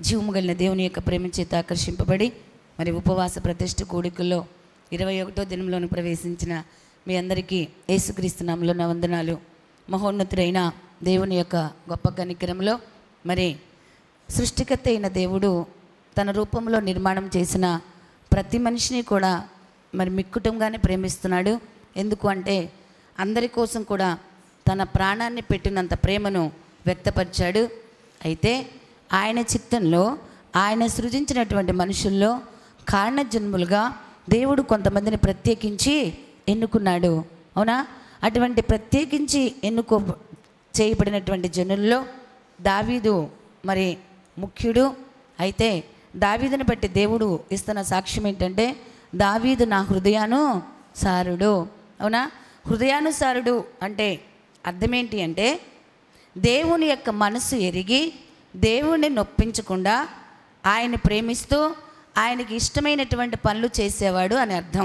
జీవము కలిగిన దేవుని యొక్క ప్రేమ చేత ఆకర్షింపబడి మరి ఉపవాస ప్రతిష్ఠ కూడికల్లో ఇరవై ఒకటో దినంలోను ప్రవేశించిన మీ అందరికీ యేసుక్రీస్తు నామములో నా వందనాలు మహోన్నతుడైన దేవుని యొక్క గొప్ప కనికరంలో మరి సృష్టికర్త అయిన దేవుడు తన రూపంలో నిర్మాణం చేసిన ప్రతి మనిషిని కూడా మరి మిక్కుటంగానే ప్రేమిస్తున్నాడు ఎందుకు అంటే అందరి కోసం కూడా తన ప్రాణాన్ని పెట్టినంత ప్రేమను వ్యక్తపరిచాడు అయితే ఆయన చిత్తంలో ఆయన సృజించినటువంటి మనుషుల్లో కారణజన్ములుగా దేవుడు కొంతమందిని ప్రత్యేకించి ఎన్నుకున్నాడు అవునా అటువంటి ప్రత్యేకించి ఎన్నుకో చేయబడినటువంటి జనుల్లో దావీదు మరి ముఖ్యుడు అయితే దావీదుని బట్టి దేవుడు ఇస్తున్న సాక్ష్యం ఏంటంటే దావీదు నా హృదయాను సారుడు అవునా హృదయానుసారుడు అంటే అర్థం ఏంటి అంటే దేవుని యొక్క మనసు ఎరిగి దేవుణ్ణి నొప్పించకుండా ఆయన ప్రేమిస్తూ ఆయనకి ఇష్టమైనటువంటి పనులు చేసేవాడు అని అర్థం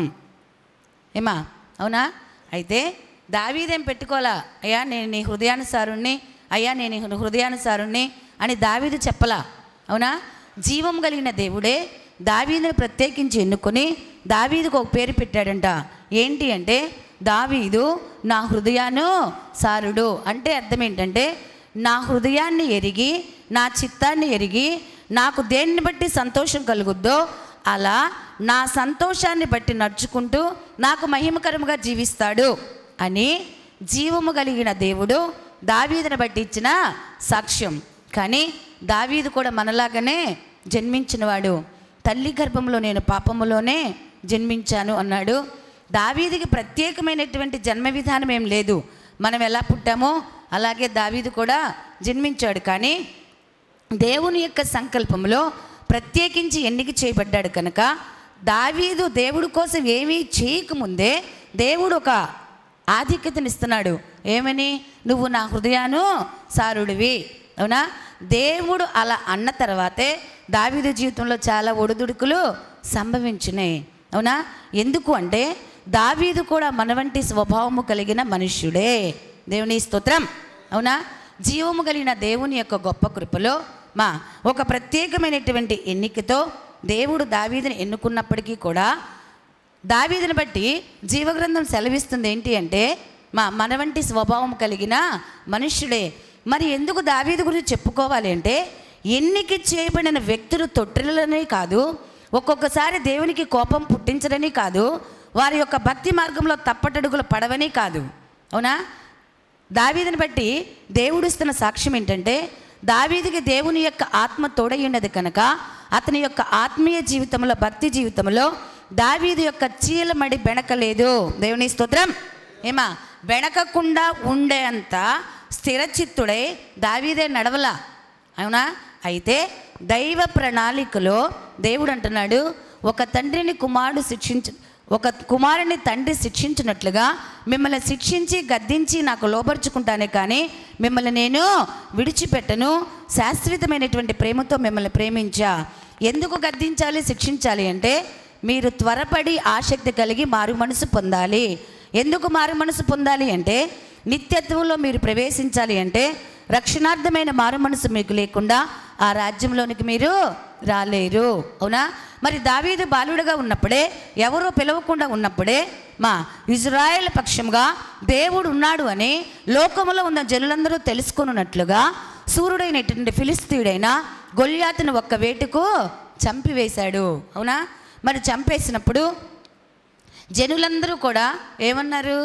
ఏమా అవునా అయితే దావీదేం పెట్టుకోవాలా అయ్యా నేను నీ హృదయానుసారుణ్ణి అయ్యా నేను నీ హృదయానుసారుణ్ణి అని దావీదు చెప్పలా అవునా జీవం కలిగిన దేవుడే దావీదుని ప్రత్యేకించి ఎన్నుకొని దావీదుకు ఒక పేరు పెట్టాడంట ఏంటి అంటే దావీదు నా హృదయాను సారుడు అంటే అర్థం ఏంటంటే నా హృదయాన్ని ఎరిగి నా చిత్తాన్ని ఎరిగి నాకు దేన్ని బట్టి సంతోషం కలుగుద్దో అలా నా సంతోషాన్ని బట్టి నడుచుకుంటూ నాకు మహిమకరముగా జీవిస్తాడు అని జీవము కలిగిన దేవుడు దావీదుని బట్టి ఇచ్చిన సాక్ష్యం కానీ దావీదు కూడా మనలాగానే జన్మించినవాడు తల్లి గర్భంలో నేను పాపములోనే జన్మించాను అన్నాడు దావీదికి ప్రత్యేకమైనటువంటి జన్మ విధానం ఏం లేదు మనం ఎలా పుట్టామో అలాగే దావీదు కూడా జన్మించాడు కానీ దేవుని యొక్క సంకల్పంలో ప్రత్యేకించి ఎన్నిక చేయబడ్డాడు కనుక దావీదు దేవుడి కోసం ఏమీ చేయకముందే దేవుడు ఒక ఆధిక్యతనిస్తున్నాడు ఏమని నువ్వు నా హృదయాను సారుడివి అవునా దేవుడు అలా అన్న తర్వాతే దావీదు జీవితంలో చాలా ఒడిదుడుకులు సంభవించినాయి అవునా ఎందుకు అంటే దావీదు కూడా మన వంటి స్వభావము కలిగిన మనుష్యుడే దేవుని స్తోత్రం అవునా జీవము కలిగిన దేవుని యొక్క గొప్ప కృపలో మా ఒక ప్రత్యేకమైనటువంటి ఎన్నికతో దేవుడు దావీదుని ఎన్నుకున్నప్పటికీ కూడా దావీదుని బట్టి జీవగ్రంథం సెలవిస్తుంది ఏంటి అంటే మా మన వంటి స్వభావం కలిగిన మనుష్యుడే మరి ఎందుకు దావీదు గురించి చెప్పుకోవాలి అంటే ఎన్నిక చేయబడిన వ్యక్తులు తొట్టిలనే కాదు ఒక్కొక్కసారి దేవునికి కోపం పుట్టించడని కాదు వారి యొక్క భక్తి మార్గంలో తప్పటడుగులు పడవని కాదు అవునా దావీదుని బట్టి దేవుడు ఇస్తున్న సాక్ష్యం ఏంటంటే దావీదికి దేవుని యొక్క ఆత్మ తోడై ఉన్నది కనుక అతని యొక్క ఆత్మీయ జీవితంలో భక్తి జీవితంలో దావీదు యొక్క చీలమడి బెణకలేదు దేవుని స్తోత్రం ఏమా బెణకకుండా ఉండేంత స్థిరచిత్తుడై దావీదే నడవలా అవునా అయితే దైవ ప్రణాళికలో దేవుడు అంటున్నాడు ఒక తండ్రిని కుమారుడు శిక్షించ ఒక కుమారుని తండ్రి శిక్షించినట్లుగా మిమ్మల్ని శిక్షించి గద్దించి నాకు లోపరుచుకుంటానే కానీ మిమ్మల్ని నేను విడిచిపెట్టను శాశ్వతమైనటువంటి ప్రేమతో మిమ్మల్ని ప్రేమించా ఎందుకు గద్దించాలి శిక్షించాలి అంటే మీరు త్వరపడి ఆసక్తి కలిగి మారు మనసు పొందాలి ఎందుకు మారు మనసు పొందాలి అంటే నిత్యత్వంలో మీరు ప్రవేశించాలి అంటే రక్షణార్థమైన మారు మనసు మీకు లేకుండా ఆ రాజ్యంలోనికి మీరు రాలేరు అవునా మరి దావీదు బాలుడుగా ఉన్నప్పుడే ఎవరో పిలవకుండా ఉన్నప్పుడే మా ఇజ్రాయెల్ పక్షంగా దేవుడు ఉన్నాడు అని లోకములో ఉన్న జనులందరూ తెలుసుకున్నట్లుగా సూర్యుడైనటువంటి ఫిలిస్తీయుడైన గొల్యాతును ఒక్క వేటుకు చంపివేశాడు అవునా మరి చంపేసినప్పుడు జనులందరూ కూడా ఏమన్నారు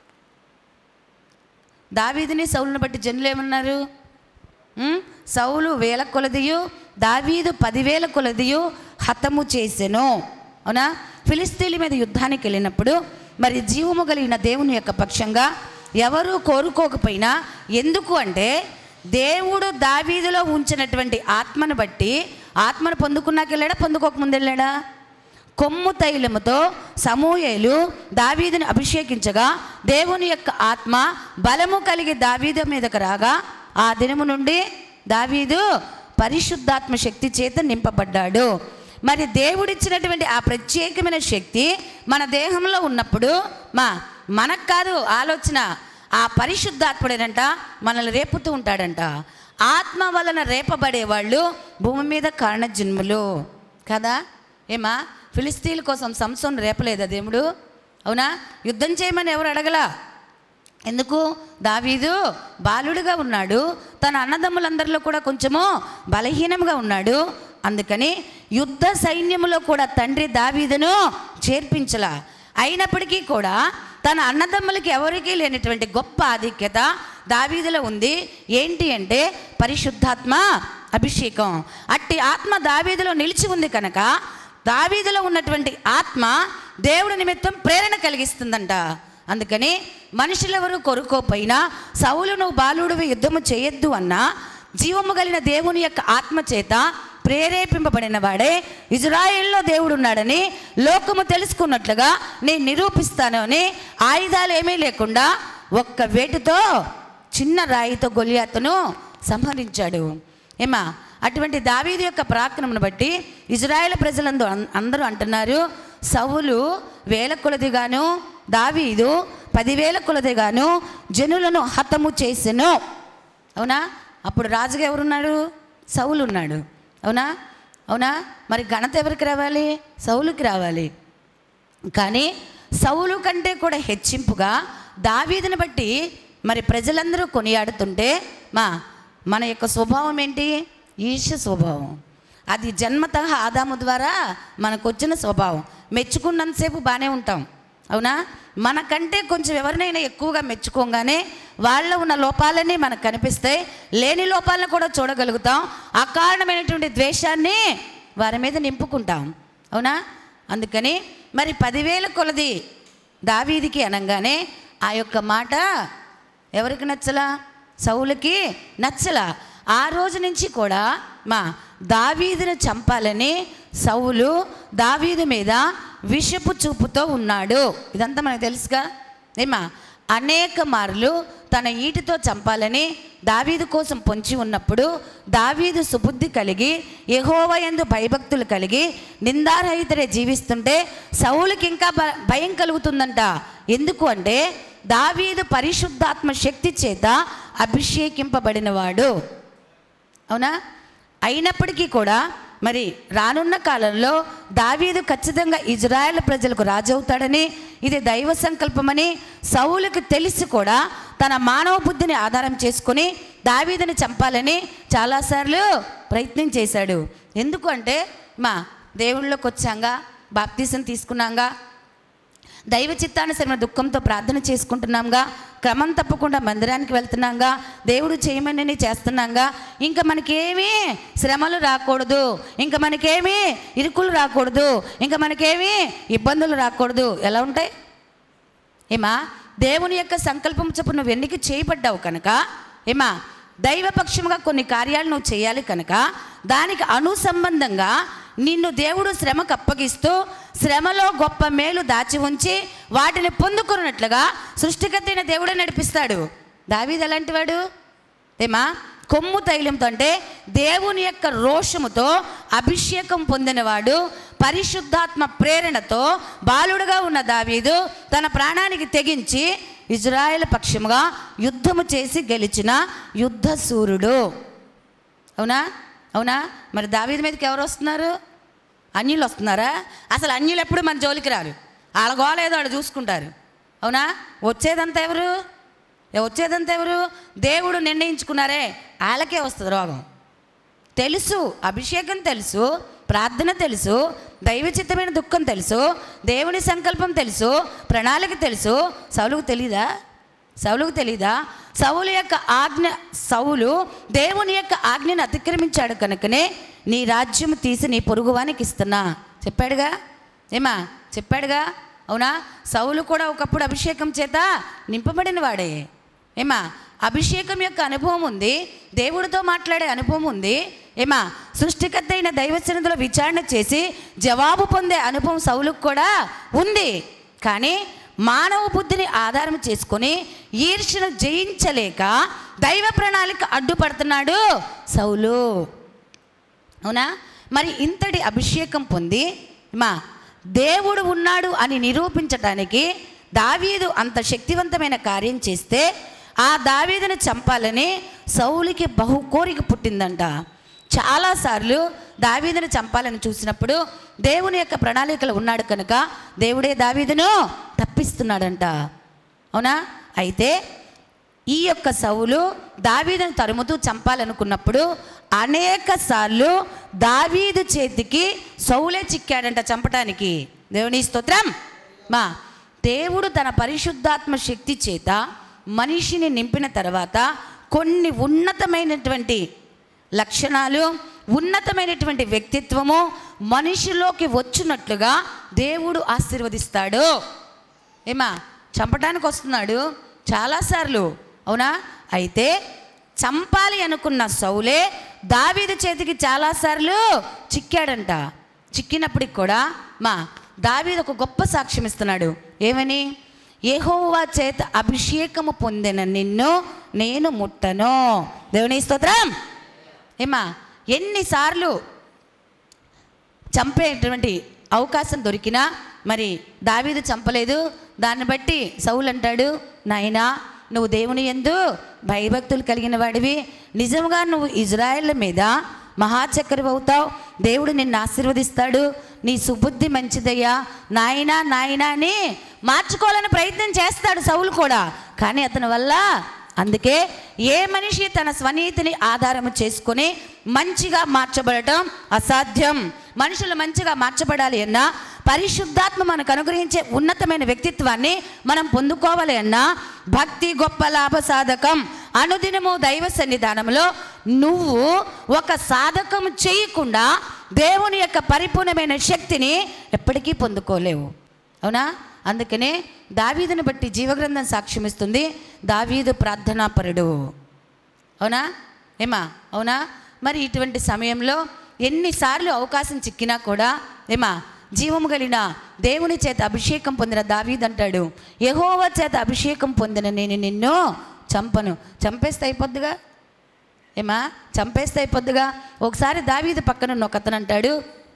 దావీదుని సౌలుని బట్టి జనులు ఏమన్నారు ఉమ్, సౌలు వేల కొలదియు దావీదు పదివేల కొలదియు హతము చేసెను అవునా ఫిలిస్తీన్ల మీద యుద్ధానికి వెళ్ళినప్పుడు మరి జీవము కలిగిన దేవుని యొక్క పక్షంగా ఎవరు కోరుకోకపోయినా ఎందుకు అంటే దేవుడు దావీదులో ఉంచినటువంటి ఆత్మను బట్టి ఆత్మను పొందుకున్నాక వెళ్ళాడా పొందుకోకముందు వెళ్ళాడా కొమ్ము తైలముతో సమూయేలు దావీదుని అభిషేకించగా దేవుని యొక్క ఆత్మ బలము కలిగి దావీదు మీదకు రాగా ఆ దినము నుండి దావీదు పరిశుద్ధాత్మ శక్తి చేత నింపబడ్డాడు మరి దేవుడిచ్చినటువంటి ఆ ప్రత్యేకమైన శక్తి మన దేహంలో ఉన్నప్పుడు మా మనకు కాదు ఆలోచన ఆ పరిశుద్ధాత్ముడేనంట మనల్ని రేపుతూ ఉంటాడంట ఆత్మ వలన రేపబడే వాళ్ళు భూమి మీద కారణ జన్ములు కదా ఏమా ఫిలిస్తీన్ల కోసం సంసోన్ రేపలేదా దేవుడు అవునా యుద్ధం చేయమని ఎవరు అడగలా ఎందుకు దావీదు బాలుడుగా ఉన్నాడు తన అన్నదమ్ములందరిలో కూడా కొంచెము బలహీనంగా ఉన్నాడు అందుకని యుద్ధ సైన్యములో కూడా తండ్రి దావీదును చేర్పించలా అయినప్పటికీ కూడా తన అన్నదమ్ములకి ఎవరికీ లేనటువంటి గొప్ప ఆధిక్యత దావీదులో ఉంది ఏంటి అంటే పరిశుద్ధాత్మ అభిషేకం అట్టి ఆత్మ దావీదులో నిలిచి ఉంది కనుక దావీదులో ఉన్నటువంటి ఆత్మ దేవుడి నిమిత్తం ప్రేరణ కలిగిస్తుందంట అందుకని మనుషులెవరు కొరుకోపోయినా సౌలు నువ్వు బాలుడివి యుద్ధము చేయొద్దు అన్నా జీవము కలిగిన దేవుని యొక్క ఆత్మ చేత ప్రేరేపింపబడిన వాడే ఇజ్రాయిల్లో దేవుడు ఉన్నాడని లోకము తెలుసుకున్నట్లుగా నేను నిరూపిస్తాను అని ఆయుధాలు ఏమీ లేకుండా ఒక్క వేటుతో చిన్న రాయితో గొలియాతను సంహరించాడు ఏమా అటువంటి దావీదు యొక్క పరాక్రమను బట్టి ఇజ్రాయేల్ ప్రజలందు అన్- అందరూ అంటున్నారు సౌలు వేల కొలదిగాను దావీదు పదివేల కొలదిగాను జనులను హతము చేసెను అవునా అప్పుడు రాజుగా ఎవరున్నాడు సౌలు ఉన్నాడు అవునా అవునా మరి ఘనత ఎవరికి రావాలి సౌలుకి రావాలి కానీ సౌలు కంటే కూడా హెచ్చింపుగా దావీదుని బట్టి మరి ప్రజలందరూ కొనియాడుతుంటే మా మన యొక్క స్వభావం ఏంటి ఈర్ష్య స్వభావం అది జన్మత ఆదాము ద్వారా మనకు వచ్చిన స్వభావం మెచ్చుకున్నంతసేపు బాగానే ఉంటాం అవునా మనకంటే కొంచెం ఎవరినైనా ఎక్కువగా మెచ్చుకోగానే వాళ్ళ ఉన్న లోపాలన్నీ మనకు కనిపిస్తాయి లేని లోపాలను కూడా చూడగలుగుతాం అకారణమైనటువంటి ద్వేషాన్ని వారి మీద నింపుకుంటాం అవునా అందుకని మరి పదివేల కొలది దావీదికి అనగానే ఆ యొక్క మాట ఎవరికి నచ్చలా సౌలుకి నచ్చలా ఆ రోజు నుంచి కూడా మా దావీదును చంపాలని సౌలు దావీదు మీద విషపు చూపుతో ఉన్నాడు ఇదంతా మనకు తెలుసుగా ఏమా అనేక మార్లు తన ఈటితో చంపాలని దావీదు కోసం పొంచి ఉన్నప్పుడు దావీదు సుబుద్ధి కలిగి యెహోవాయందు భయభక్తులు కలిగి నిందారహితుడే జీవిస్తుంటే సౌలుకి ఇంకా భ- భయం కలుగుతుందంట ఎందుకు అంటే దావీదు పరిశుద్ధాత్మ శక్తి చేత అభిషేకింపబడినవాడు అవునా అయినప్పటికీ కూడా మరి రానున్న కాలంలో దావీదు ఖచ్చితంగా ఇజ్రాయెల్ ప్రజలకు రాజు అవుతాడని ఇది దైవ సంకల్పమని సౌలుకు తెలిసి కూడా తన మానవ బుద్ధిని ఆధారం చేసుకొని దావీదుని చంపాలని చాలాసార్లు ప్రయత్నం చేశాడు ఎందుకు అంటే మా దేవుళ్ళలోకి వచ్చాంగా బాప్తీసం తీసుకున్నాంగా దైవ చిత్తానుసరణ దుఃఖంతో ప్రార్థన చేసుకుంటున్నాంగా క్రమం తప్పకుండా మందిరానికి వెళ్తున్నాంగా దేవుడు చేయమని చేస్తున్నాంగా ఇంకా మనకేమీ శ్రమలు రాకూడదు ఇంకా మనకేమీ ఇరుకులు రాకూడదు ఇంకా మనకేమీ ఇబ్బందులు రాకూడదు ఎలా ఉంటాయి ఏమా దేవుని యొక్క సంకల్పం చొప్పున నువ్వు ఎన్నిక చేయబడ్డావు కనుక ఏమా దైవపక్షముగా కొన్ని కార్యాలు నువ్వు చేయాలి కనుక దానికి అనుసంబంధంగా నిన్ను దేవుడు శ్రమకు అప్పగిస్తూ శ్రమలో గొప్ప మేలు దాచి ఉంచి వాటిని పొందుకున్నట్లుగా సృష్టికర్తైన దేవుడే నడిపిస్తాడు దావీదు ఎలాంటి వాడు ఏమా కొమ్ము తైలంతో అంటే దేవుని యొక్క రోషముతో అభిషేకం పొందినవాడు పరిశుద్ధాత్మ ప్రేరణతో బాలుడుగా ఉన్న దావీదు తన ప్రాణానికి తెగించి ఇజ్రాయెల్ పక్షముగా యుద్ధము చేసి గెలిచిన యుద్ధ సూర్యుడు అవునా అవునా మరి దావీదు మీదకి ఎవరు వస్తున్నారు అన్యులు వస్తున్నారా అసలు అన్యులు ఎప్పుడు మన జోలికి రారు వాళ్ళ గోల ఏదో వాళ్ళు చూసుకుంటారు అవునా వచ్చేదంతా ఎవరు ఏ వచ్చేదంతా ఎవరు దేవుడు నిర్ణయించుకున్నారే వాళ్ళకే వస్తుంది రోగం తెలుసు అభిషేకం తెలుసు ప్రార్థన తెలుసు దైవచిత్తమైన దుఃఖం తెలుసు దేవుని సంకల్పం తెలుసు ప్రణాళిక తెలుసు సౌలుకు తెలీదా సౌలుకు తెలీదా సౌలు యొక్క ఆజ్ఞ సౌలు దేవుని యొక్క ఆజ్ఞను అతిక్రమించాడు కనుకనే నీ రాజ్యం తీసి నీ పొరుగువానికి ఇస్తున్నా చెప్పాడుగా ఏమా చెప్పాడుగా అవునా సౌలు కూడా ఒకప్పుడు అభిషేకం చేత నింపబడిన వాడే ఏమా అభిషేకం యొక్క అనుభవం ఉంది దేవుడితో మాట్లాడే అనుభవం ఉంది ఏమా సృష్టికర్త అయిన దైవచనతలో విచారణ చేసి జవాబు పొందే అనుభవం సౌలుకు కూడా ఉంది కానీ మానవ బుద్ధిని ఆధారం చేసుకొని ఈర్ష్యను జయించలేక దైవ ప్రణాళిక అడ్డుపడుతున్నాడు సౌలు అవునా మరి ఇంతటి అభిషేకం పొంది మా దేవుడు ఉన్నాడు అని నిరూపించటానికి దావీదు అంత శక్తివంతమైన కార్యం చేస్తే ఆ దావీదును చంపాలని సౌలుకి బహు కోరిక పుట్టిందంట చాలాసార్లు దావీదును చంపాలని చూసినప్పుడు దేవుని యొక్క ప్రణాళికలు ఉన్నాడు కనుక దేవుడే దావీదును తప్పిస్తున్నాడంట అవునా అయితే ఈ యొక్క సౌలు దావీదును తరుముతూ చంపాలనుకున్నప్పుడు అనేక సార్లు దావీదు చేతికి సౌలే చిక్కాడంట చంపటానికి దేవుని స్తోత్రం మా దేవుడు తన పరిశుద్ధాత్మ శక్తి చేత మనిషిని నింపిన తర్వాత కొన్ని ఉన్నతమైనటువంటి లక్షణాలు ఉన్నతమైనటువంటి వ్యక్తిత్వము మనిషిలోకి వచ్చినట్లుగా దేవుడు ఆశీర్వదిస్తాడు ఏమా చంపటానికి వస్తున్నాడు చాలాసార్లు అవునా అయితే చంపాలి అనుకున్న సౌలే దావీదు చేతికి చాలాసార్లు చిక్కాడంట చిక్కినప్పటికి కూడా మా దావీదు ఒక గొప్ప సాక్ష్యం ఇస్తున్నాడు ఏమని యెహోవా చేత అభిషేకము పొందిన నిన్ను నేను ముట్టను దేవుని స్తోత్రం ఏమా ఎన్నిసార్లు చంపేటువంటి అవకాశం దొరికినా మరి దావీదు చంపలేదు దాన్ని బట్టి సౌలు అంటాడు నాయనా నువ్వు దేవుని ఎందు భయభక్తులు కలిగిన వాడివి నిజంగా నువ్వు ఇజ్రాయెల్ మీద మహాచక్రవి అవుతావు దేవుడు నిన్ను ఆశీర్వదిస్తాడు నీ సుబుద్ధి మంచిదయ్యా నాయనా నాయనా అని మార్చుకోవాలని ప్రయత్నం చేస్తాడు సౌలు కూడా కానీ అతని వల్ల అందుకే ఏ మనిషి తన స్వనీతిని ఆధారము చేసుకొని మంచిగా మార్చబడటం అసాధ్యం మనుషులు మంచిగా మార్చబడాలి అన్నా పరిశుద్ధాత్మ మనకు అనుగ్రహించే ఉన్నతమైన వ్యక్తిత్వాన్ని మనం పొందుకోవాలి అన్నా భక్తి గొప్ప లాభ సాధకం అనుదినము దైవ సన్నిధానంలో నువ్వు ఒక సాధకం చేయకుండా దేవుని యొక్క పరిపూర్ణమైన శక్తిని ఎప్పటికీ పొందుకోలేవు అవునా అందుకనే దావీదుని బట్టి జీవగ్రంథం సాక్ష్యమిస్తుంది దావీదు ప్రార్థనాపరుడు అవునా ఏమా అవునా మరి ఇటువంటి సమయంలో ఎన్నిసార్లు అవకాశం చిక్కినా కూడా ఏమా జీవము కలిగిన దేవుని చేత అభిషేకం పొందిన దావీద్ అంటాడు యహోవ చేత అభిషేకం పొందిన నేను నిన్ను చంపను చంపేస్తే అయిపోద్దిగా ఏమా చంపేస్తే అయిపోద్దిగా ఒకసారి దావీదు పక్కన ఉన్న ఒక అతను అంటాడు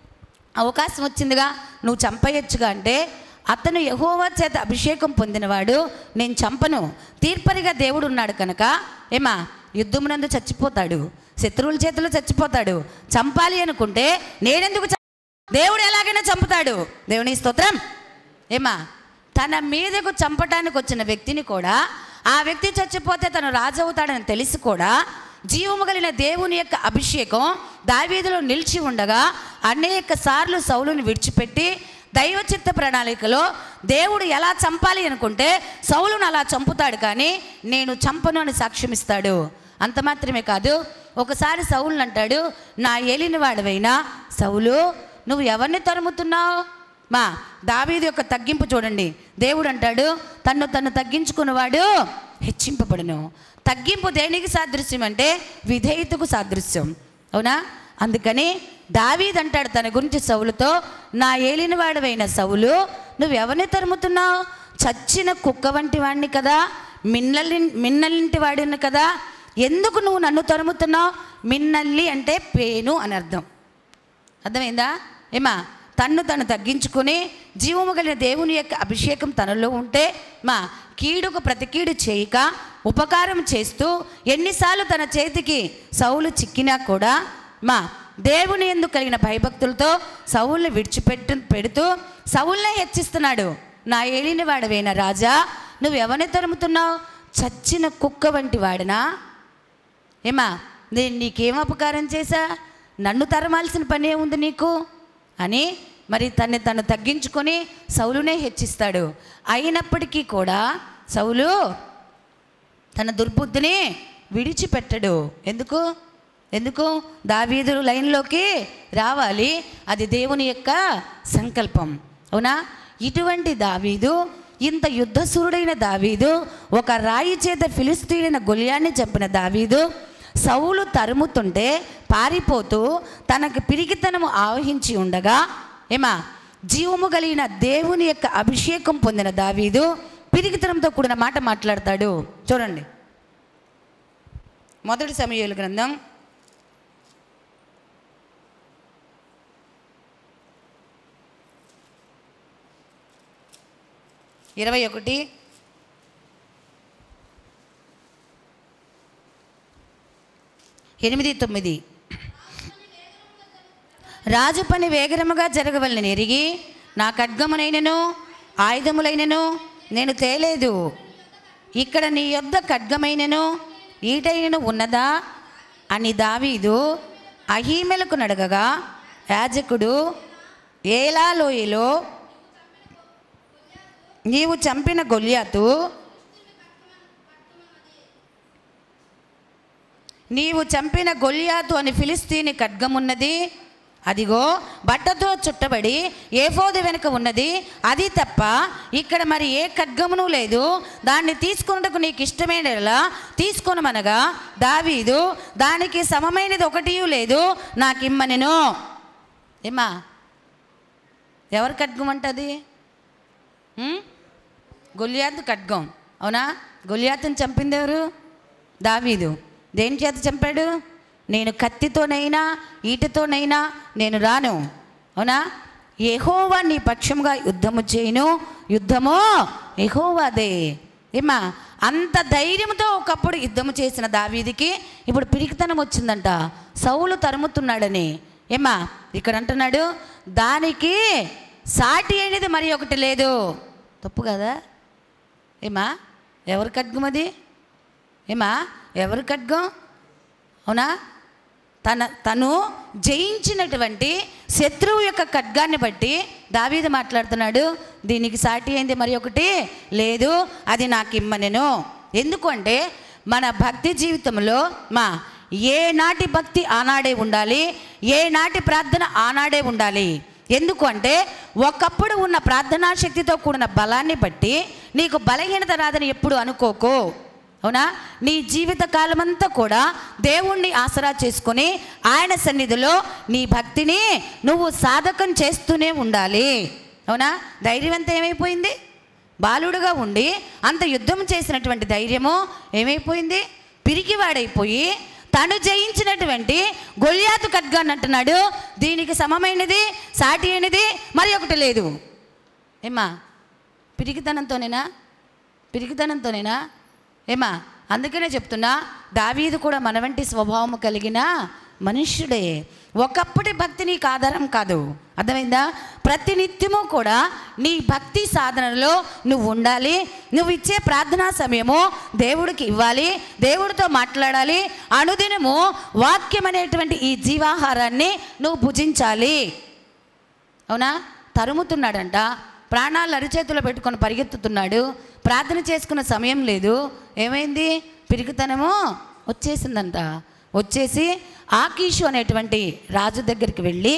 అవకాశం వచ్చిందిగా నువ్వు చంపేయొచ్చుగా అంటే అతను యహోవా చేత అభిషేకం పొందినవాడు నేను చంపను తీర్పరిగా దేవుడు ఉన్నాడు కనుక ఏమా యుద్ధమునందు చచ్చిపోతాడు శత్రువుల చేతిలో చచ్చిపోతాడు చంపాలి అనుకుంటే నేనెందుకు చ- దేవుడు ఎలాగైనా చంపుతాడు దేవుని స్తోత్రం ఏమా తన మీదకు చంపటానికి వచ్చిన వ్యక్తిని కూడా ఆ వ్యక్తి చచ్చిపోతే తను రాజు అవుతాడని తెలిసి కూడా జీవము కలిగిన దేవుని యొక్క అభిషేకం దావీదులో నిలిచి ఉండగా అనేక సార్లు సౌలుని విడిచిపెట్టి దైవచిత్త ప్రణాళికలో దేవుడు ఎలా చంపాలి అనుకుంటే సౌలును అలా చంపుతాడు కానీ నేను చంపను అని సాక్ష్యం ఇస్తాడు అంత మాత్రమే కాదు ఒకసారి సౌలుని అంటాడు నా ఏలిన వాడివైనా సౌలు నువ్వు ఎవరిని తరుముతున్నావు మా దావీదు యొక్క తగ్గింపు చూడండి దేవుడు అంటాడు తన్ను తను తగ్గించుకున్నవాడు హెచ్చింపబడును తగ్గింపు దేనికి సాదృశ్యం అంటే విధేయతకు సాదృశ్యం అవునా అందుకని దావీద్ అంటాడు తన గురించి సౌలుతో నా ఏలినవాడవైన సౌలు నువ్వు ఎవరిని తరుముతున్నావు చచ్చిన కుక్క వంటి వాడిని కదా మిన్నలి మిన్నలింటి వాడిని కదా ఎందుకు నువ్వు నన్ను తరుముతున్నావు మిన్నల్లి అంటే పేను అని అర్థం అర్థమైందా ఏమా తన్ను తను తగ్గించుకొని జీవము కలిగిన దేవుని యొక్క అభిషేకం తనలో ఉంటే మా కీడుకు ప్రతి కీడు చేయక ఉపకారం చేస్తూ ఎన్నిసార్లు తన చేతికి సౌలు చిక్కినా కూడా మా దేవుని ఎందుకు కలిగిన భయభక్తులతో సౌల్ని విడిచిపెట్టు పెడుతూ సౌల్నే హెచ్చిస్తున్నాడు నా ఏలిన వాడవేన రాజా నువ్వు ఎవరిని తరుముతున్నావు చచ్చిన కుక్క వంటి వాడినా ఏమా నేను నీకేం అపకారం చేశా నన్ను తరమాల్సిన పని ఏముంది నీకు అని మరి తన్ని తను తగ్గించుకొని సౌలునే హెచ్చిస్తాడు అయినప్పటికీ కూడా సౌలు తన దుర్బుద్ధిని విడిచిపెట్టడు ఎందుకు ఎందుకు దావీదు లైన్లోకి రావాలి అది దేవుని యొక్క సంకల్పం అవునా ఇటువంటి దావీదు ఇంత యుద్ధసూరుడైన దావీదు ఒక రాయి చేత ఫిలిస్తీనైన గొలియాన్ని చంపిన దావీదు సౌలు తరుముతుంటే పారిపోతూ తనకు పిరికితనము ఆవహించి ఉండగా ఏమా జీవము కలిగిన దేవుని యొక్క అభిషేకం పొందిన దావీదు పిరికితనంతో కూడిన మాట మాట్లాడతాడు చూడండి మొదటి సమయాల గ్రంథం ఇరవై ఒకటి ఎనిమిది తొమ్మిది రాజు పని వేగరముగా జరగవలని ఎరిగి నా ఖడ్గమునైనను ఆయుధములైనను నేను తేలేదు ఇక్కడ నీ యొద్ద ఖడ్గమైనను ఈటైనను ఉన్నదా అని దావీదు అహీమెలకు నడగగా యాజకుడు ఏలా లోయలో నీవు చంపిన గొల్యాతు నీవు చంపిన గొల్యాతు అని ఫిలిస్తీని ఖడ్గమున్నది అదిగో బట్టతో చుట్టబడి ఏఫోదు వెనుక ఉన్నది అది తప్ప ఇక్కడ మరి ఏ ఖడ్గమును లేదు దాన్ని తీసుకున్నటకు నీకు ఇష్టమైనలా తీసుకొనమనగా దావీదు దానికి సమమైనది ఒకటి లేదు నాకిమ్మనెను ఏమా ఎవరు ఖడ్గం అంటది ఉం? గొలియాతు ఖడ్గం అవునా గొలియాతుని చంపింది ఎవరు దావీదు దేని చేత చంపాడు నేను కత్తితోనైనా ఈటతోనైనా నేను రాను అవునా యెహోవా నీ పక్షముగా యుద్ధము చేయను యుద్ధము యెహోవాదే ఏమా అంత ధైర్యంతో ఒకప్పుడు యుద్ధము చేసిన దావీదికి ఇప్పుడు పిరికితనం వచ్చిందంట సౌలు తరుముతున్నాడని ఏమా ఇక్కడ అంటున్నాడు దానికి సాటి అనేది మరి ఒకటి లేదు తప్పు కదా ఏమా ఎవరు ఖడ్గం అది ఏమా ఎవరు ఖడ్గం అవునా తన తను జయించినటువంటి శత్రువు యొక్క ఖడ్గాన్ని బట్టి దావీదు మాట్లాడుతున్నాడు దీనికి సాటి అయింది మరి ఒకటి లేదు అది నాకు ఇమ్మనెను ఎందుకంటే మన భక్తి జీవితంలో మా ఏ నాటి భక్తి ఆనాడే ఉండాలి ఏ నాటి ప్రార్థన ఆనాడే ఉండాలి ఎందుకు అంటే ఒకప్పుడు ఉన్న ప్రార్థనా శక్తితో కూడిన బలాన్ని బట్టి నీకు బలహీనత రాదని ఎప్పుడు అనుకోకు అవునా నీ జీవిత కాలమంతా కూడా దేవుణ్ణి ఆసరా చేసుకొని ఆయన సన్నిధిలో నీ భక్తిని నువ్వు సాధకం చేస్తూనే ఉండాలి అవునా ధైర్యం అంతా ఏమైపోయింది బాలుడుగా ఉండి అంత యుద్ధం చేసినటువంటి ధైర్యము ఏమైపోయింది పిరికివాడైపోయి తను జయించినటువంటి గొల్యాతు ఖడ్గాన్ని అంటున్నాడు దీనికి సమమైనది సాటి అయినది మరి ఒకటి లేదు ఏమ్మా పిరికితనంతోనేనా పిరికితనంతోనేనా ఏమా అందుకనే చెప్తున్నా దావీదు కూడా మన వంటి స్వభావం కలిగిన మనుష్యుడే ఒకప్పటి భక్తి నీకు ఆధారం కాదు అర్థమైందా ప్రతి నిత్యము కూడా నీ భక్తి సాధనలో నువ్వు ఉండాలి నువ్వు ఇచ్చే ప్రార్థనా సమయము దేవుడికి ఇవ్వాలి దేవుడితో మాట్లాడాలి అనుదినము వాక్యం అనేటువంటి ఈ జీవాహారాన్ని నువ్వు భుజించాలి అవునా తరుముతున్నాడంట ప్రాణాలు అరిచేతిలో పెట్టుకొని పరిగెత్తుతున్నాడు ప్రార్థన చేసుకున్న సమయం లేదు ఏమైంది పిరికితనము వచ్చేసిందంట వచ్చేసి ఆకీషు అనేటువంటి రాజు దగ్గరికి వెళ్ళి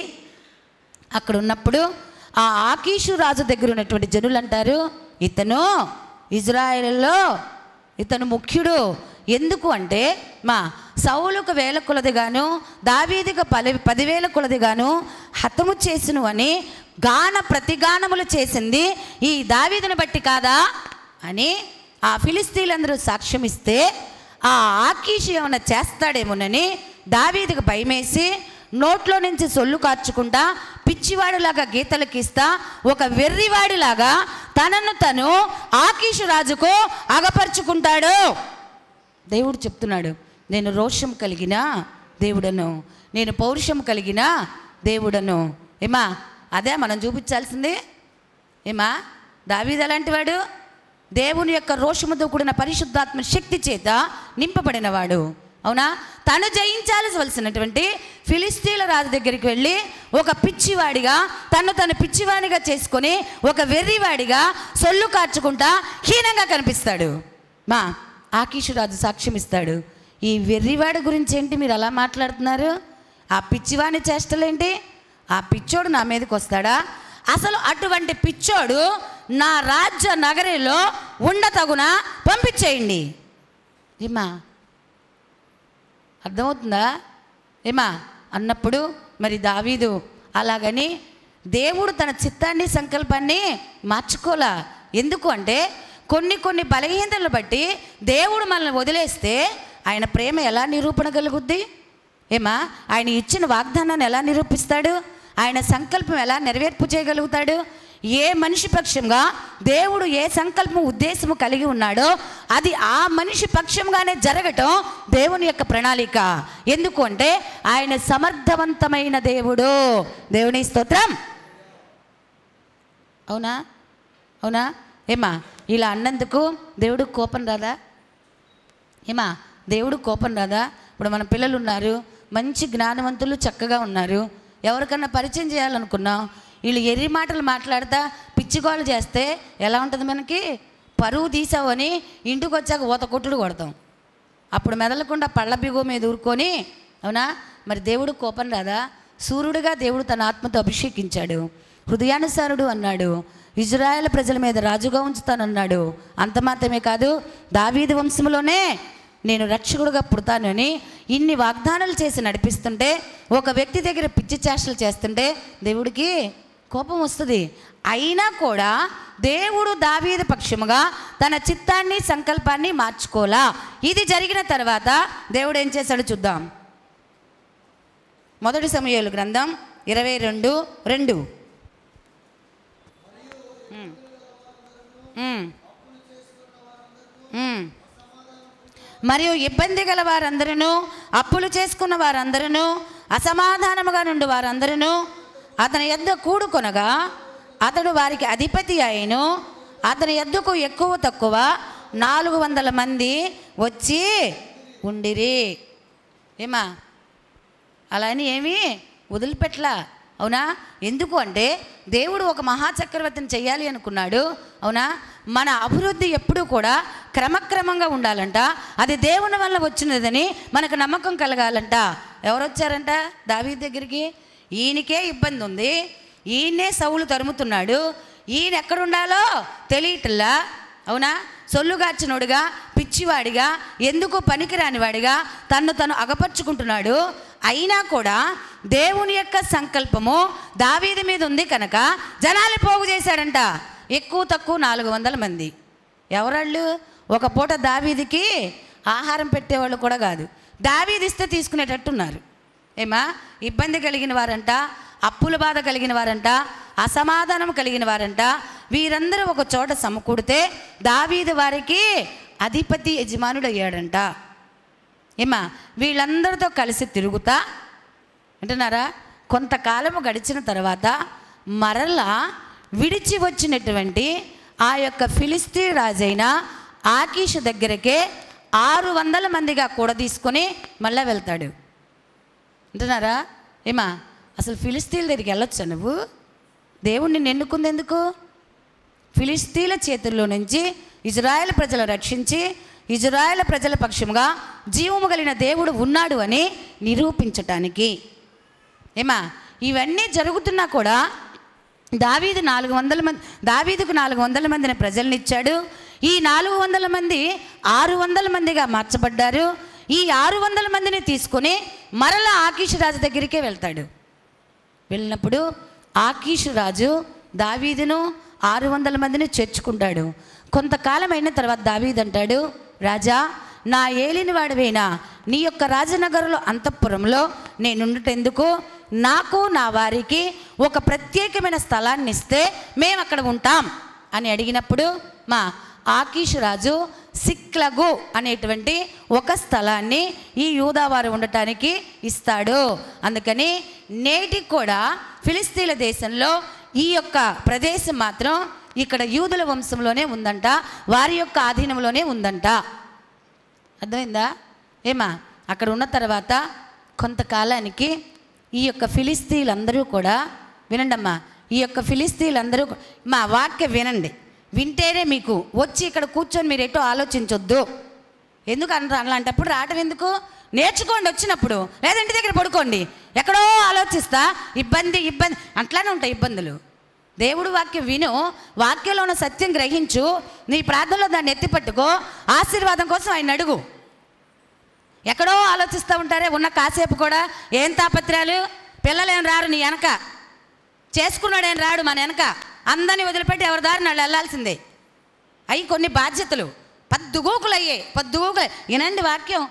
అక్కడ ఉన్నప్పుడు ఆ ఆకీషు రాజు దగ్గర ఉన్నటువంటి జనులు అంటారు ఇతను ఇజ్రాయేల్లో ఇతను ముఖ్యుడు ఎందుకు అంటే మా సౌలుకు వేల కొలదిగాను దావీదికి పది పదివేల కొలదిగాను హతము చేసును అని గాన ప్రతిగానములు చేసింది ఈ దావీదుని బట్టి కాదా అని ఆ ఫిలిస్తీన్లందరూ సాక్ష్యం ఇస్తే ఆ ఆకీషు ఏమైనా చేస్తాడేమోనని దావీదికి భయమేసి నోట్లో నుంచి సొల్లు కార్చుకుంటా పిచ్చివాడిలాగా గీతలు గీస్తా ఒక వెర్రివాడిలాగా తనను తను ఆకీషు రాజుకు అగపరుచుకుంటాడు దేవుడు చెప్తున్నాడు నేను రోషం కలిగిన దేవుడను నేను పౌరుషం కలిగిన దేవుడను ఏమా అదే మనం చూపించాల్సింది ఏమా దావీదు ఎలాంటి వాడు దేవుని యొక్క రోషముతో కూడిన పరిశుద్ధాత్మ శక్తి చేత నింపబడినవాడు అవునా తను జయించాల్సివలసినటువంటి ఫిలిస్తీన్ల రాజు దగ్గరికి వెళ్ళి ఒక పిచ్చివాడిగా తను తను పిచ్చివాడిగా చేసుకొని ఒక వెర్రివాడిగా సొల్లు కార్చుకుంటా హీనంగా కనిపిస్తాడు మా ఆకీషు రాజు సాక్ష్యం ఇస్తాడు ఈ వెర్రివాడి గురించి ఏంటి మీరు అలా మాట్లాడుతున్నారు ఆ పిచ్చివాని చేష్టలేంటి ఆ పిచ్చోడు నా మీదకి వస్తాడా అసలు అటువంటి పిచ్చోడు నా రాజ్య నగరిలో ఉండతగున పంపించేయండి ఏమా అర్థమవుతుందా ఏమా అన్నప్పుడు మరి దావీదు అలాగని దేవుడు తన చిత్తాన్ని సంకల్పాన్ని మార్చుకోలా ఎందుకు అంటే కొన్ని కొన్ని బలహీనతలు బట్టి దేవుడు మనల్ని వదిలేస్తే ఆయన ప్రేమ ఎలా నిరూపణ కలుగుద్ది ఏమా ఆయన ఇచ్చిన వాగ్దానాన్ని ఎలా నిరూపిస్తాడు ఆయన సంకల్పం ఎలా నెరవేర్పు చేయగలుగుతాడు ఏ మనిషి పక్షంగా దేవుడు ఏ సంకల్పం ఉద్దేశము కలిగి ఉన్నాడో అది ఆ మనిషి పక్షంగానే జరగటం దేవుని యొక్క ప్రణాళిక ఎందుకు అంటే ఆయన సమర్థవంతమైన దేవుడు దేవుని స్తోత్రం అవునా అవునా ఏమా ఇలా అన్నందుకు దేవుడు కోపం రాదా ఏమా దేవుడు కోపం రాదా ఇప్పుడు మన పిల్లలు ఉన్నారు మంచి జ్ఞానవంతులు చక్కగా ఉన్నారు ఎవరికన్నా పరిచయం చేయాలనుకున్నాం వీళ్ళు ఎర్రి మాటలు మాట్లాడతా పిచ్చిగోలు చేస్తే ఎలా ఉంటుంది మనకి పరువు తీసావని ఇంటికి వచ్చాక ఊత కొట్టుడు కొడతాం అప్పుడు మెదలకుండా పళ్ళ బిగు మీద ఊరుకొని అవునా మరి దేవుడు కోపం రాదా సూర్యుడిగా దేవుడు తన ఆత్మతో అభిషేకించాడు హృదయానుసారుడు అన్నాడు ఇజ్రాయెల్ ప్రజల మీద రాజుగా ఉంచుతానన్నాడు అంత మాత్రమే కాదు దావీదు వంశంలోనే నేను రక్షకుడుగా పుడతానని ఇన్ని వాగ్దానాలు చేసి నడిపిస్తుంటే ఒక వ్యక్తి దగ్గర పిచ్చి చేష్టలు చేస్తుంటే దేవుడికి కోపం వస్తుంది అయినా కూడా దేవుడు దావీదు పక్షముగా తన చిత్తాన్ని సంకల్పాన్ని మార్చుకోలా ఇది జరిగిన తర్వాత దేవుడు ఏం చేశాడో చూద్దాం మొదటి సమయాలు గ్రంథం ఇరవై రెండు రెండు ఉమ్. ఉమ్. ఉమ్. మరియు ఇబ్బంది గల వారందరూ అప్పులు చేసుకున్న వారందరూ అసమాధానముగా నుండి వారందరూ అతని యొద్ద కూడుకొనగా అతడు వారికి అధిపతి అయిను అతని ఎద్దుకు ఎక్కువ తక్కువ నాలుగు వందల మంది వచ్చి ఉండిరి ఏమా అలా అని ఏమీ వదిలిపెట్టలా అవునా ఎందుకు అంటే దేవుడు ఒక మహాచక్రవర్తిని చేయాలి అనుకున్నాడు అవునా మన అభివృద్ధి ఎప్పుడూ కూడా క్రమక్రమంగా ఉండాలంట అది దేవుని వల్ల వచ్చినదని మనకు నమ్మకం కలగాలంట ఎవరు వచ్చారంట దావీ దగ్గరికి ఈయనకే ఇబ్బంది ఉంది ఈయనే సౌలు తరుముతున్నాడు ఈయన ఎక్కడుండాలో తెలియట్లా అవునా సొల్లుగార్చినోడుగా పిచ్చివాడిగా ఎందుకు పనికిరానివాడిగా తన్ను తను అగపరుచుకుంటున్నాడు అయినా కూడా దేవుని యొక్క సంకల్పము దావీది మీద ఉంది కనుక జనాలు పోగు చేశాడంట ఎక్కువ తక్కువ నాలుగు వందల మంది ఎవరాళ్ళు ఒక పూట దావీదికి ఆహారం పెట్టేవాళ్ళు కూడా కాదు దావీది ఇస్తే తీసుకునేటట్టున్నారు ఏమా ఇబ్బంది కలిగిన వారంట అప్పుల బాధ కలిగిన వారంట అసమాధానం కలిగిన వారంట వీరందరూ ఒక చోట సమకూడితే దావీదు వారికి అధిపతి యజమానుడు అయ్యాడంట ఏమా వీళ్ళందరితో కలిసి తిరుగుతా అంటున్నారా కొంతకాలము గడిచిన తర్వాత మరలా విడిచి వచ్చినటువంటి ఆ యొక్క ఫిలిస్తీ రాజైన ఆకీషు దగ్గరకే ఆరు వందల మందిగా కూడా తీసుకొని మళ్ళీ వెళ్తాడు అంటున్నారా ఏమా అసలు ఫిలిస్తీన్ల దగ్గరికి వెళ్ళొచ్చా నువ్వు దేవుణ్ణి ఎన్నుకుంది ఎందుకు ఫిలిస్తీన్ల చేతుల్లో నుంచి ఇజ్రాయెల్ ప్రజలు రక్షించి ఇజ్రాయెల్ ప్రజల పక్షంగా జీవము కలిగిన దేవుడు ఉన్నాడు అని నిరూపించటానికి ఏమా ఇవన్నీ జరుగుతున్నా కూడా దావీదు నాలుగు వందల మంది దావీదుకు నాలుగు వందల మందిని ప్రజల్ని ఇచ్చాడు ఈ నాలుగు వందల మంది ఆరు వందల మందిగా మార్చబడ్డారు ఈ ఆరు వందల మందిని తీసుకొని మరలా ఆకీషు రాజు దగ్గరికే వెళ్తాడు వెళ్ళినప్పుడు ఆకీషు రాజు దావీదును ఆరు వందల మందిని చేర్చుకుంటాడు కొంతకాలం అయిన తర్వాత దావీదు అంటాడు రాజా నా ఏలిన వాడివైనా నీ యొక్క రాజనగరంలో అంతఃపురంలో నేనుండటెందుకు నాకు నా వారికి ఒక ప్రత్యేకమైన స్థలాన్ని ఇస్తే మేము అక్కడ ఉంటాం అని అడిగినప్పుడు మా ఆకీషు రాజు సిక్లగు అనేటువంటి ఒక స్థలాన్ని ఈ యూదావారు ఉండటానికి ఇస్తాడు అందుకని నేటికి కూడా ఫిలిస్తీన్ల దేశంలో ఈ యొక్క ప్రదేశం మాత్రం ఇక్కడ యూదుల వంశంలోనే ఉందంట వారి యొక్క ఆధీనంలోనే ఉందంట అర్థమైందా ఏమా అక్కడ ఉన్న తర్వాత కొంతకాలానికి ఈ యొక్క ఫిలిస్తీన్లందరూ కూడా వినండమ్మా ఈ యొక్క ఫిలిస్తీన్లందరూ కూ- మా వాక్య వినండి వింటేనే మీకు వచ్చి ఇక్కడ కూర్చొని మీరు ఎటో ఆలోచించొద్దు ఎందుకు అంటారు అలాంటప్పుడు రావటం ఎందుకు నేర్చుకోండి వచ్చినప్పుడు లేదా ఇంటి దగ్గర పడుకోండి ఎక్కడో ఆలోచిస్తా ఇబ్బంది ఇబ్బంది అట్లానే ఉంటాయి ఇబ్బందులు దేవుడు వాక్యం విను వాక్యంలో ఉన్న సత్యం గ్రహించు నీ ప్రార్థనలో దాన్ని ఎత్తిపట్టుకో ఆశీర్వాదం కోసం ఆయన అడుగు ఎక్కడో ఆలోచిస్తూ ఉంటారే ఉన్న కాసేపు కూడా ఏం తాపత్రాలు పిల్లలేం రారు నీ వెనక చేసుకున్నాడేం రాడు మన వెనక అందరినీ వదిలిపెట్టి ఎవరి దారిని వాళ్ళు వెళ్ళాల్సిందే అవి కొన్ని బాధ్యతలు పద్దుగూకులు అయ్యాయి పద్దుగూకులు వినండి వాక్యం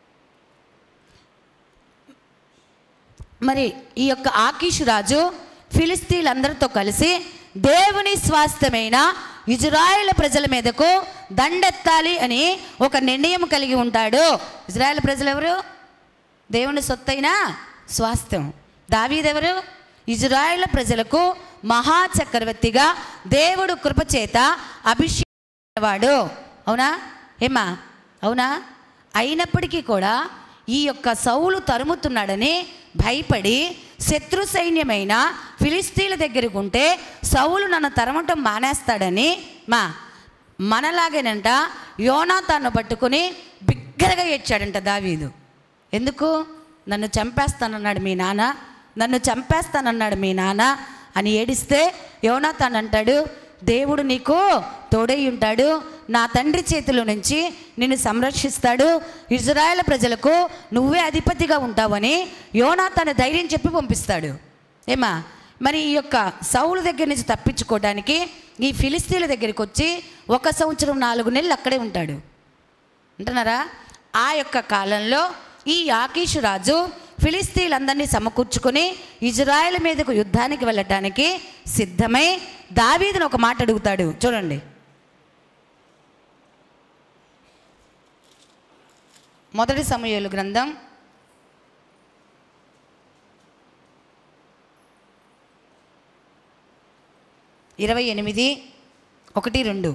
మరి ఈ యొక్క ఆకీషు రాజు ఫిలిస్తీన్లందరితో కలిసి దేవుని స్వాస్థ్యమైన ఇజ్రాయేల్ ప్రజల మీదకు దండెత్తాలి అని ఒక నిర్ణయం కలిగి ఉంటాడు ఇజ్రాయేల్ ప్రజలు ఎవరు దేవుని సొత్తైన స్వాస్థ్యం దావీదెవరు ఇజ్రాయేల్ ప్రజలకు మహా చక్రవర్తిగా దేవుడు కృపచేత అభిషేకవాడు అవునా ఏమా అవునా అయినప్పటికీ కూడా ఈ యొక్క సౌలు తరుముతున్నాడని భయపడి శత్రు సైన్యమైన ఫిలిస్తీన్ల దగ్గరికి ఉంటే సౌలు నన్ను తరమటం మానేస్తాడని మా మనలాగేనంట యోనాతాను పట్టుకుని బిగ్గరగా ఏడ్చాడంట దావీదు ఎందుకు నన్ను చంపేస్తానన్నాడు మీ నాన్న నన్ను చంపేస్తానన్నాడు మీ నాన్న అని ఏడిస్తే యోనాతాన్ అంటాడు దేవుడు నీకు తోడై ఉంటాడు నా తండ్రి చేతిలో నుంచి నిన్ను సంరక్షిస్తాడు ఇజ్రాయెల్ ప్రజలకు నువ్వే అధిపతిగా ఉంటావని యోనాతాను ధైర్యం చెప్పి పంపిస్తాడు ఏమా మరి ఈ యొక్క సౌలు దగ్గర నుంచి తప్పించుకోవడానికి ఈ ఫిలిస్తీన్ల దగ్గరికి వచ్చి ఒక సంవత్సరం నాలుగు నెలలు అక్కడే ఉంటాడు అంటున్నారా ఆ యొక్క కాలంలో ఈ యాకీషు రాజు ఫిలిస్తీన్లందరినీ సమకూర్చుకొని ఇజ్రాయెల్ మీదకు యుద్ధానికి వెళ్ళటానికి సిద్ధమై దావీదును ఒక మాట అడుగుతాడు చూడండి మొదటి సమయాలు గ్రంథం ఇరవై ఎనిమిది ఒకటి రెండు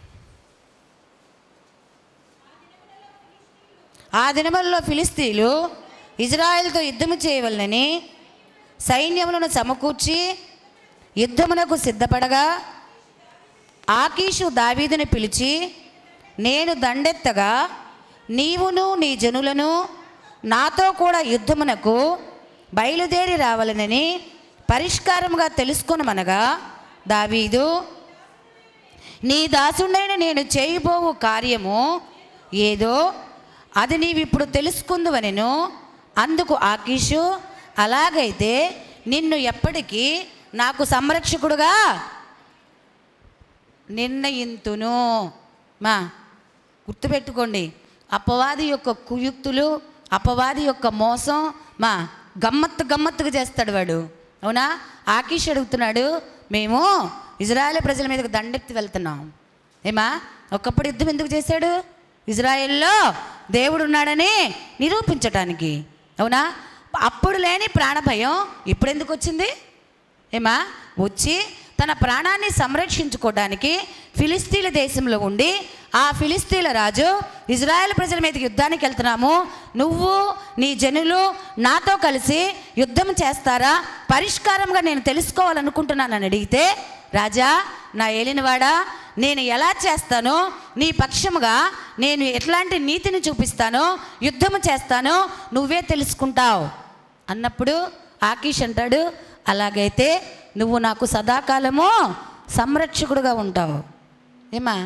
ఆ దినములలో ఫిలిస్తీన్లు ఇజ్రాయెల్తో యుద్ధము చేయవలనని సైన్యములను సమకూర్చి యుద్ధమునకు సిద్ధపడగా ఆకీషు దావీదుని పిలిచి నేను దండెత్తగా నీవును నీ జనులను నాతో కూడా యుద్ధమునకు బయలుదేరి రావాలనని పరిష్కారముగా తెలుసుకొనమనగా దావీదు నీ దాసుడైన నేను చేయబోవు కార్యము ఏదో అది నీవిప్పుడు తెలుసుకుందువనెను అందుకు ఆకీషు అలాగైతే నిన్ను ఎప్పటికీ నాకు సంరక్షకుడుగా నిర్ణయింతును మా గుర్తుపెట్టుకోండి అపవాది యొక్క కుయుక్తులు అపవాది యొక్క మోసం మా గమ్మత్తు గమ్మత్తుగా చేస్తాడు వాడు అవునా ఆకీష్ అడుగుతున్నాడు మేము ఇజ్రాయెల్ ప్రజల మీదకి దండెత్తి వెళ్తున్నాం ఏమా ఒకప్పుడు యుద్ధం ఎందుకు చేశాడు ఇజ్రాయెల్లో దేవుడు ఉన్నాడని నిరూపించటానికి అవునా అప్పుడు లేని ప్రాణభయం ఇప్పుడు ఎందుకు వచ్చింది ఏమా వచ్చి తన ప్రాణాన్ని సంరక్షించుకోవడానికి ఫిలిస్తీన్ల దేశంలో ఉండి ఆ ఫిలిస్తీన్ల రాజు ఇజ్రాయెల్ ప్రజల మీదకి యుద్ధానికి వెళ్తున్నాము నువ్వు నీ జనులు నాతో కలిసి యుద్ధం చేస్తారా పరిష్కారంగా నేను తెలుసుకోవాలనుకుంటున్నానని అడిగితే రాజా నా ఏలినవాడా నేను ఎలా చేస్తానో నీ పక్షముగా నేను ఎట్లాంటి నీతిని చూపిస్తానో యుద్ధము చేస్తానో నువ్వే తెలుసుకుంటావు అన్నప్పుడు ఆకీష్ అంటాడు అలాగైతే నువ్వు నాకు సదాకాలము సంరక్షకుడుగా ఉంటావు ఏమా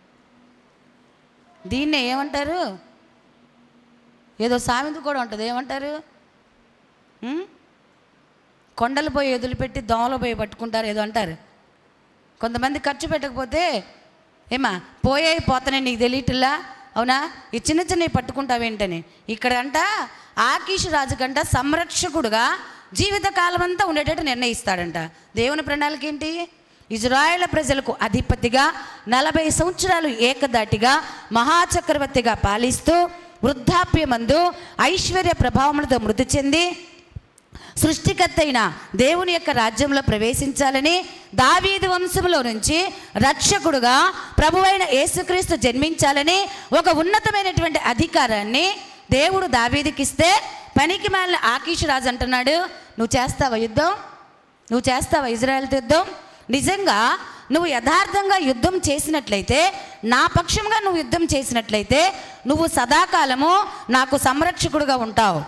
దీన్నే ఏమంటారు ఏదో సామెత కూడా ఉంటుంది ఏమంటారు ఉం? కొండలు పోయి వదిలిపెట్టి దోమలు పోయి పట్టుకుంటారు ఏదో అంటారు కొంతమంది ఖర్చు పెట్టకపోతే ఏమా పోయే పోతానే నీకు తెలియట్లా అవునా ఈ చిన్న చిన్నవి పట్టుకుంటావేంటని ఇక్కడ అంట ఆకీష్ రాజు కంట సంరక్షకుడుగా జీవితకాలం అంతా ఉండేటట్టు నిర్ణయిస్తాడంట దేవుని ప్రణాళిక ఏంటి ఇజ్రాయేల్ ప్రజలకు అధిపతిగా నలభై సంవత్సరాలు ఏకదాటిగా మహాచక్రవర్తిగా పాలిస్తూ వృద్ధాప్యమందు ఐశ్వర్య ప్రభావములతో మృతి చెంది సృష్టికర్త అయిన దేవుని యొక్క రాజ్యంలో ప్రవేశించాలని దావీదు వంశంలో నుంచి రక్షకుడుగా ప్రభువైన యేసుక్రీస్తు జన్మించాలని ఒక ఉన్నతమైనటువంటి అధికారాన్ని దేవుడు దావీదుకిస్తే పనికి మాలిన ఆకీష్ రాజు అంటున్నాడు నువ్వు చేస్తావా యుద్ధం నువ్వు చేస్తావా ఇజ్రాయెల్తో యుద్ధం నిజంగా నువ్వు యథార్థంగా యుద్ధం చేసినట్లయితే నా పక్షంగా నువ్వు యుద్ధం చేసినట్లయితే నువ్వు సదాకాలము నాకు సంరక్షకుడుగా ఉంటావు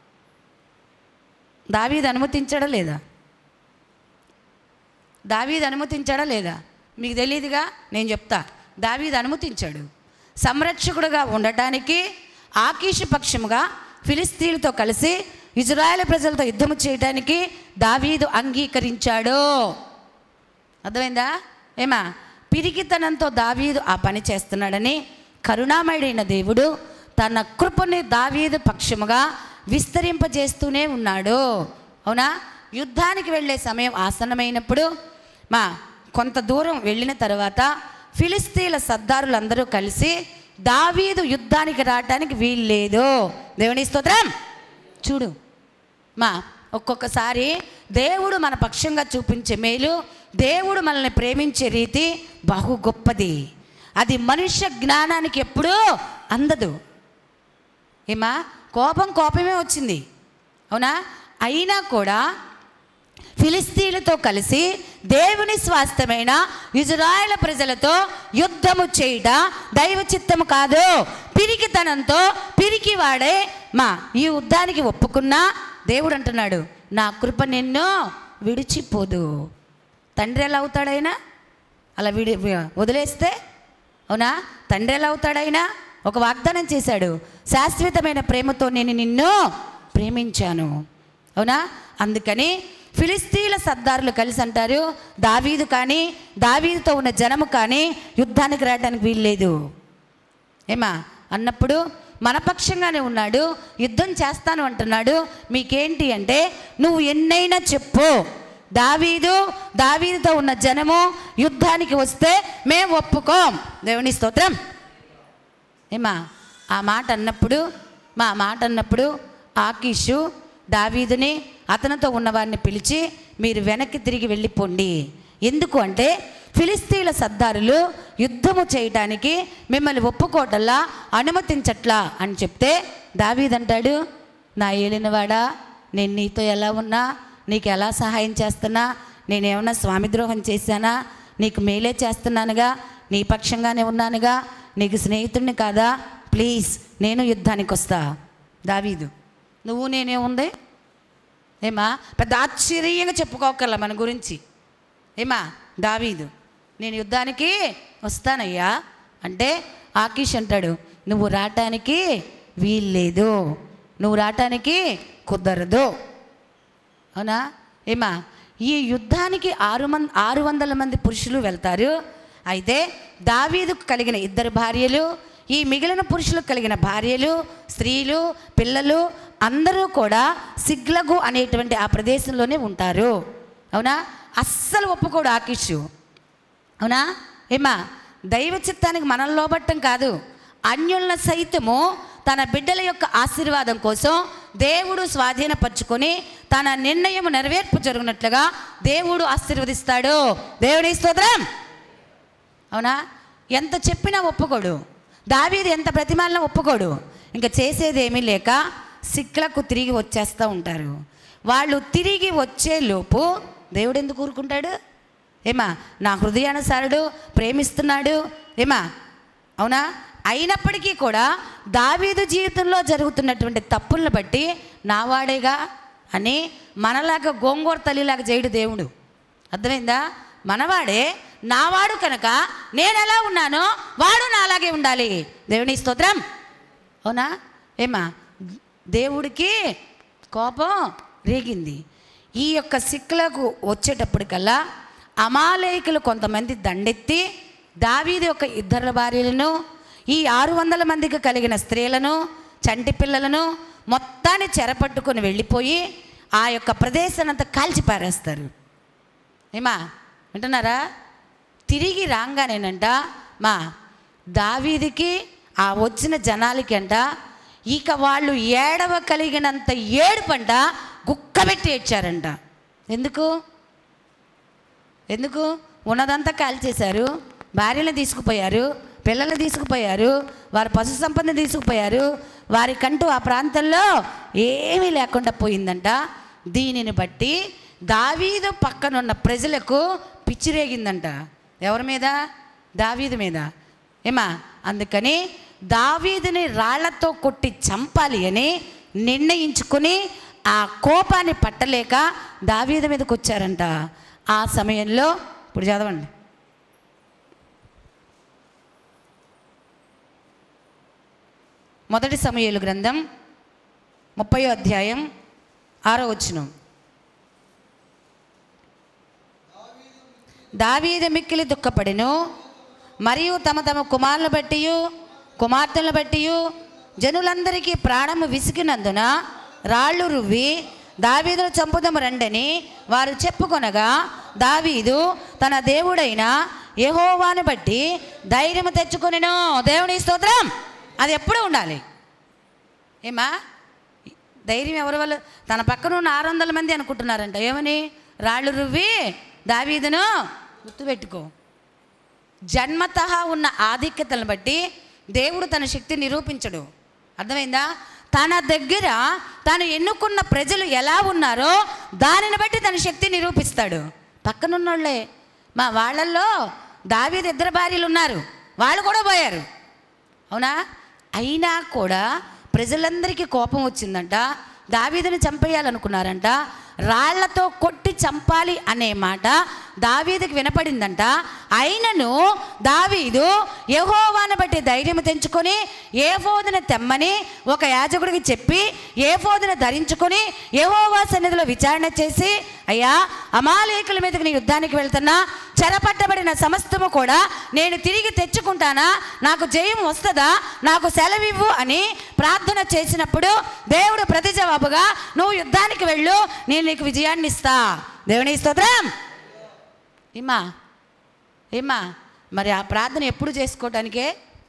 దావీది అనుమతించాడా లేదా దావీది అనుమతించాడా లేదా మీకు తెలియదుగా నేను చెప్తా దావీది అనుమతించాడు సంరక్షకుడుగా ఉండటానికి ఆకీషు పక్షముగా ఫిలిస్తీన్లతో కలిసి ఇజ్రాయెల్ ప్రజలతో యుద్ధము చేయడానికి దావీదు అంగీకరించాడు అర్థమైందా ఏమా పిరికితనంతో దావీదు ఆ పని చేస్తున్నాడని కరుణామయుడైన దేవుడు తన కృపని దావీదు పక్షముగా విస్తరింపజేస్తూనే ఉన్నాడు అవునా యుద్ధానికి వెళ్ళే సమయం ఆసన్నమైనప్పుడు మా కొంత దూరం వెళ్ళిన తర్వాత ఫిలిస్తీన్ల సర్దారులందరూ కలిసి దావీదు యుద్ధానికి రావటానికి వీల్లేదు దేవుని స్తోత్రం చూడు మా ఒక్కొక్కసారి దేవుడు మన పక్షంగా చూపించే మేలు దేవుడు మనల్ని ప్రేమించే రీతి బహు గొప్పది అది మనుష్య జ్ఞానానికి ఎప్పుడూ అందదు ఏమా కోపం కోపమే వచ్చింది అవునా అయినా కూడా ఫిలిస్తీన్లతో కలిసి దేవుని స్వాస్థ్యమైన ఇజ్రాయేల్ ప్రజలతో యుద్ధము చేయుట దైవ చిత్తము కాదు పిరికితనంతో పిరికివాడే మా ఈ యుద్ధానికి ఒప్పుకున్నా దేవుడు అంటున్నాడు నా కృప నిన్ను విడిచిపోదు తండ్రి ఎలా అవుతాడైనా అలా విడి వదిలేస్తే అవునా తండ్రి ఎలా అవుతాడైనా ఒక వాగ్దానం చేశాడు శాశ్వతమైన ప్రేమతో నేను నిన్ను ప్రేమించాను అవునా అందుకని ఫిలిస్తీన్ల సర్దారులు కలిసి అంటారు దావీదు కానీ దావీదుతో ఉన్న జనము కానీ యుద్ధానికి రావడానికి వీల్లేదు ఏమా అన్నప్పుడు మన పక్షంగానే ఉన్నాడు యుద్ధం చేస్తాను అంటున్నాడు మీకేంటి అంటే నువ్వు ఎన్నైనా చెప్పు దావీదు దావీదుతో ఉన్న జనము యుద్ధానికి వస్తే మేము ఒప్పుకోం దేవుని స్తోత్రం ఏమా ఆ మాట అన్నప్పుడు మా మాట అన్నప్పుడు ఆకీషు దావీదుని అతనితో ఉన్నవారిని పిలిచి మీరు వెనక్కి తిరిగి వెళ్ళిపోండి ఎందుకు అంటే ఫిలిస్తీన్ల సర్దారులు యుద్ధము చేయటానికి మిమ్మల్ని ఒప్పుకోవటల్లా అనుమతించట్లా అని చెప్తే దావీదంటాడు నా ఏలినవాడా నేను నీతో ఎలా ఉన్నా నీకు ఎలా సహాయం చేస్తున్నా నేనేమన్నా స్వామిద్రోహం చేశానా నీకు మేలే చేస్తున్నానుగా నీ పక్షంగానే ఉన్నానుగా నీకు స్నేహితుడిని కాదా ప్లీజ్ నేను యుద్ధానికి వస్తా దావీదు నువ్వు నేనే ఉంది ఏమా పెద్ద ఆశ్చర్యంగా చెప్పుకోకర్లా మన గురించి ఏమా దావీదు నేను యుద్ధానికి వస్తానయ్యా అంటే ఆకీష్ అంటాడు నువ్వు రావటానికి వీల్లేదు నువ్వు రావటానికి కుదరదు అవునా ఏమా ఈ యుద్ధానికి ఆరు మంది ఆరు వందల మంది పురుషులు వెళ్తారు అయితే దావీదుకు కలిగిన ఇద్దరు భార్యలు ఈ మిగిలిన పురుషులకు కలిగిన భార్యలు స్త్రీలు పిల్లలు అందరూ కూడా సిగ్లగు అనేటువంటి ఆ ప్రదేశంలోనే ఉంటారు అవునా అస్సలు ఒప్పుకోడు ఆకిషు అవునా ఏమా దైవ చిత్తానికి మనం లోబట్టం కాదు అన్యుల సైతము తన బిడ్డల యొక్క ఆశీర్వాదం కోసం దేవుడు స్వాధీనపరుచుకొని తన నిర్ణయం నెరవేర్పు జరుగునట్లుగా దేవుడు ఆశీర్వదిస్తాడు దేవుడి స్తోత్రం అవునా ఎంత చెప్పినా ఒప్పుకోడు దావీది ఎంత ప్రతిమాలను ఒప్పుకోడు ఇంకా చేసేది ఏమీ లేక సిక్లకు తిరిగి వచ్చేస్తూ ఉంటారు వాళ్ళు తిరిగి వచ్చే లోపు దేవుడు ఎందుకు ఊరుకుంటాడు ఏమా నా హృదయానుసారుడు ప్రేమిస్తున్నాడు ఏమా అవునా అయినప్పటికీ కూడా దావీదు జీవితంలో జరుగుతున్నటువంటి తప్పులను బట్టి నావాడేగా అని మనలాగా గోంగూర తల్లిలాగా చేయడు దేవుడు అర్థమైందా మనవాడే నావాడు కనుక నేను ఎలా ఉన్నానో వాడు నాలాగే ఉండాలి దేవుని స్తోత్రం అవునా ఏమా దేవుడికి కోపం రేగింది ఈ యొక్క సిక్కులకు వచ్చేటప్పటికల్లా అమాలయకులు కొంతమంది దండెత్తి దావీది యొక్క ఇద్దరు భార్యలను ఈ ఆరు వందల మందికి కలిగిన స్త్రీలను చంటి పిల్లలను మొత్తాన్ని చెరపట్టుకొని వెళ్ళిపోయి ఆ యొక్క ప్రదేశానంతా కాల్చి పారేస్తారు ఏమా వింటున్నారా తిరిగి రాగానేనంట మా దావీదికి ఆ వచ్చిన జనాలకి అంట ఇక వాళ్ళు ఏడవ కలిగినంత ఏడుపంట గుక్కబెట్టి ఏడ్చారంట ఎందుకు ఎందుకు ఉన్నదంతా కాల్చేశారు భార్యలను తీసుకుపోయారు పిల్లల్ని తీసుకుపోయారు వారి పశు సంపదను తీసుకుపోయారు వారికంటూ ఆ ప్రాంతంలో ఏమీ లేకుండా పోయిందంట దీనిని బట్టి దావీదు పక్కనున్న ప్రజలకు పిచ్చిరేగిందంట ఎవరి మీద దావీదు మీద ఏమా అందుకని దావీదుని రాళ్లతో కొట్టి చంపాలి అని నిర్ణయించుకుని ఆ కోపాన్ని పట్టలేక దావీదు మీదకి వచ్చారంట ఆ సమయంలో ఇప్పుడు చదవండి మొదటి సమయలు గ్రంథం ముప్పయో అధ్యాయం ఆరో వచనం దావీదు మిక్కిలి దుఃఖపడిను మరియు తమ తమ కుమారులను బట్టి కుమార్తెలను బట్టి జనులందరికీ ప్రాణము విసిగినందున రాళ్ళు రువ్వి దావీదును చంపుదము రండని వారు చెప్పుకొనగా దావీదు తన దేవుడైన యెహోవాను బట్టి ధైర్యం తెచ్చుకొనెను దేవుని స్తోత్రం అది ఎప్పుడూ ఉండాలి ఏమా ధైర్యం ఎవరి వల్ల తన పక్కన ఉన్న ఆరు వందల మంది అనుకుంటున్నారంట ఏమని రాళ్ళు రువ్వి దావీదును గుర్తుపెట్టుకో జన్మత ఉన్న ఆధిక్యతలను బట్టి దేవుడు తన శక్తి నిరూపించడు అర్థమైందా తన దగ్గర తను ఎన్నుకున్న ప్రజలు ఎలా ఉన్నారో దానిని బట్టి తన శక్తి నిరూపిస్తాడు పక్కనున్నోళ్ళే మా వాళ్ళల్లో దావీదు ఇద్దరు భార్యలు ఉన్నారు వాళ్ళు కూడా పోయారు అవునా అయినా కూడా ప్రజలందరికీ కోపం వచ్చిందంట దావీదుని చంపేయాలనుకున్నారంట రాళ్లతో కొట్టి చంపాలి అనే మాట దావీదుకి వినపడిందంట అయినను దావీదు యెహోవాను బట్టి ధైర్యం తెంచుకొని ఏ ఫోదును తెమ్మని ఒక యాజకుడికి చెప్పి ఏ ఫోదును ధరించుకొని యెహోవా సన్నిధిలో విచారణ చేసి అయ్యా అమాలేకుల మీదకి నీ యుద్ధానికి వెళ్తున్నా చెరపట్టబడిన సమస్తము కూడా నేను తిరిగి తెచ్చుకుంటానా నాకు జయం వస్తుందా నాకు సెలవివ్వు అని ప్రార్థన చేసినప్పుడు దేవుడు ప్రతి జవాబుగా నువ్వు యుద్ధానికి వెళ్ళు నేను నీకు విజయాన్ని ఇస్తా దేవుని స్తోత్రం ఏమా ఏమా మరి ఆ ప్రార్థన ఎప్పుడు చేసుకోవటానికే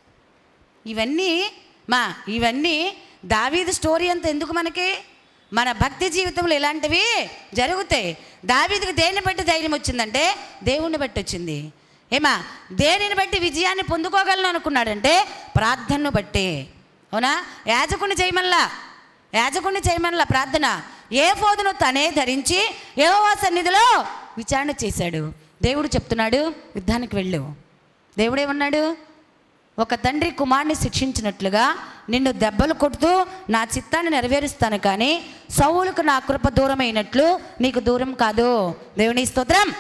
ఇవన్నీ మా ఇవన్నీ దావీదు స్టోరీ అంతా ఎందుకు మనకి మన భక్తి జీవితంలో ఇలాంటివి జరుగుతాయి దావీదుకి దేన్ని బట్టి ధైర్యం వచ్చిందంటే దేవుణ్ణి బట్టి వచ్చింది ఏమా దేనిని బట్టి విజయాన్ని పొందుకోగలను అనుకున్నాడంటే ప్రార్థనను బట్టి అవునా యాజకుని చేయమల్లా యాజకుని చేయమల్లా ప్రార్థన ఏ ఫోదును తనే ధరించి యెహోవా సన్నిధిలో విచారణ చేశాడు దేవుడు చెప్తున్నాడు యుద్ధానికి వెళ్ళు దేవుడేమన్నాడు ఒక తండ్రి కుమారుని శిక్షించినట్లుగా నిన్ను దెబ్బలు కొడుతూ నా చిత్తాన్ని నెరవేరుస్తాను కానీ సౌలుకు నా కృప దూరమైనట్లు నీకు దూరం కాదు దేవుని స్తోత్రం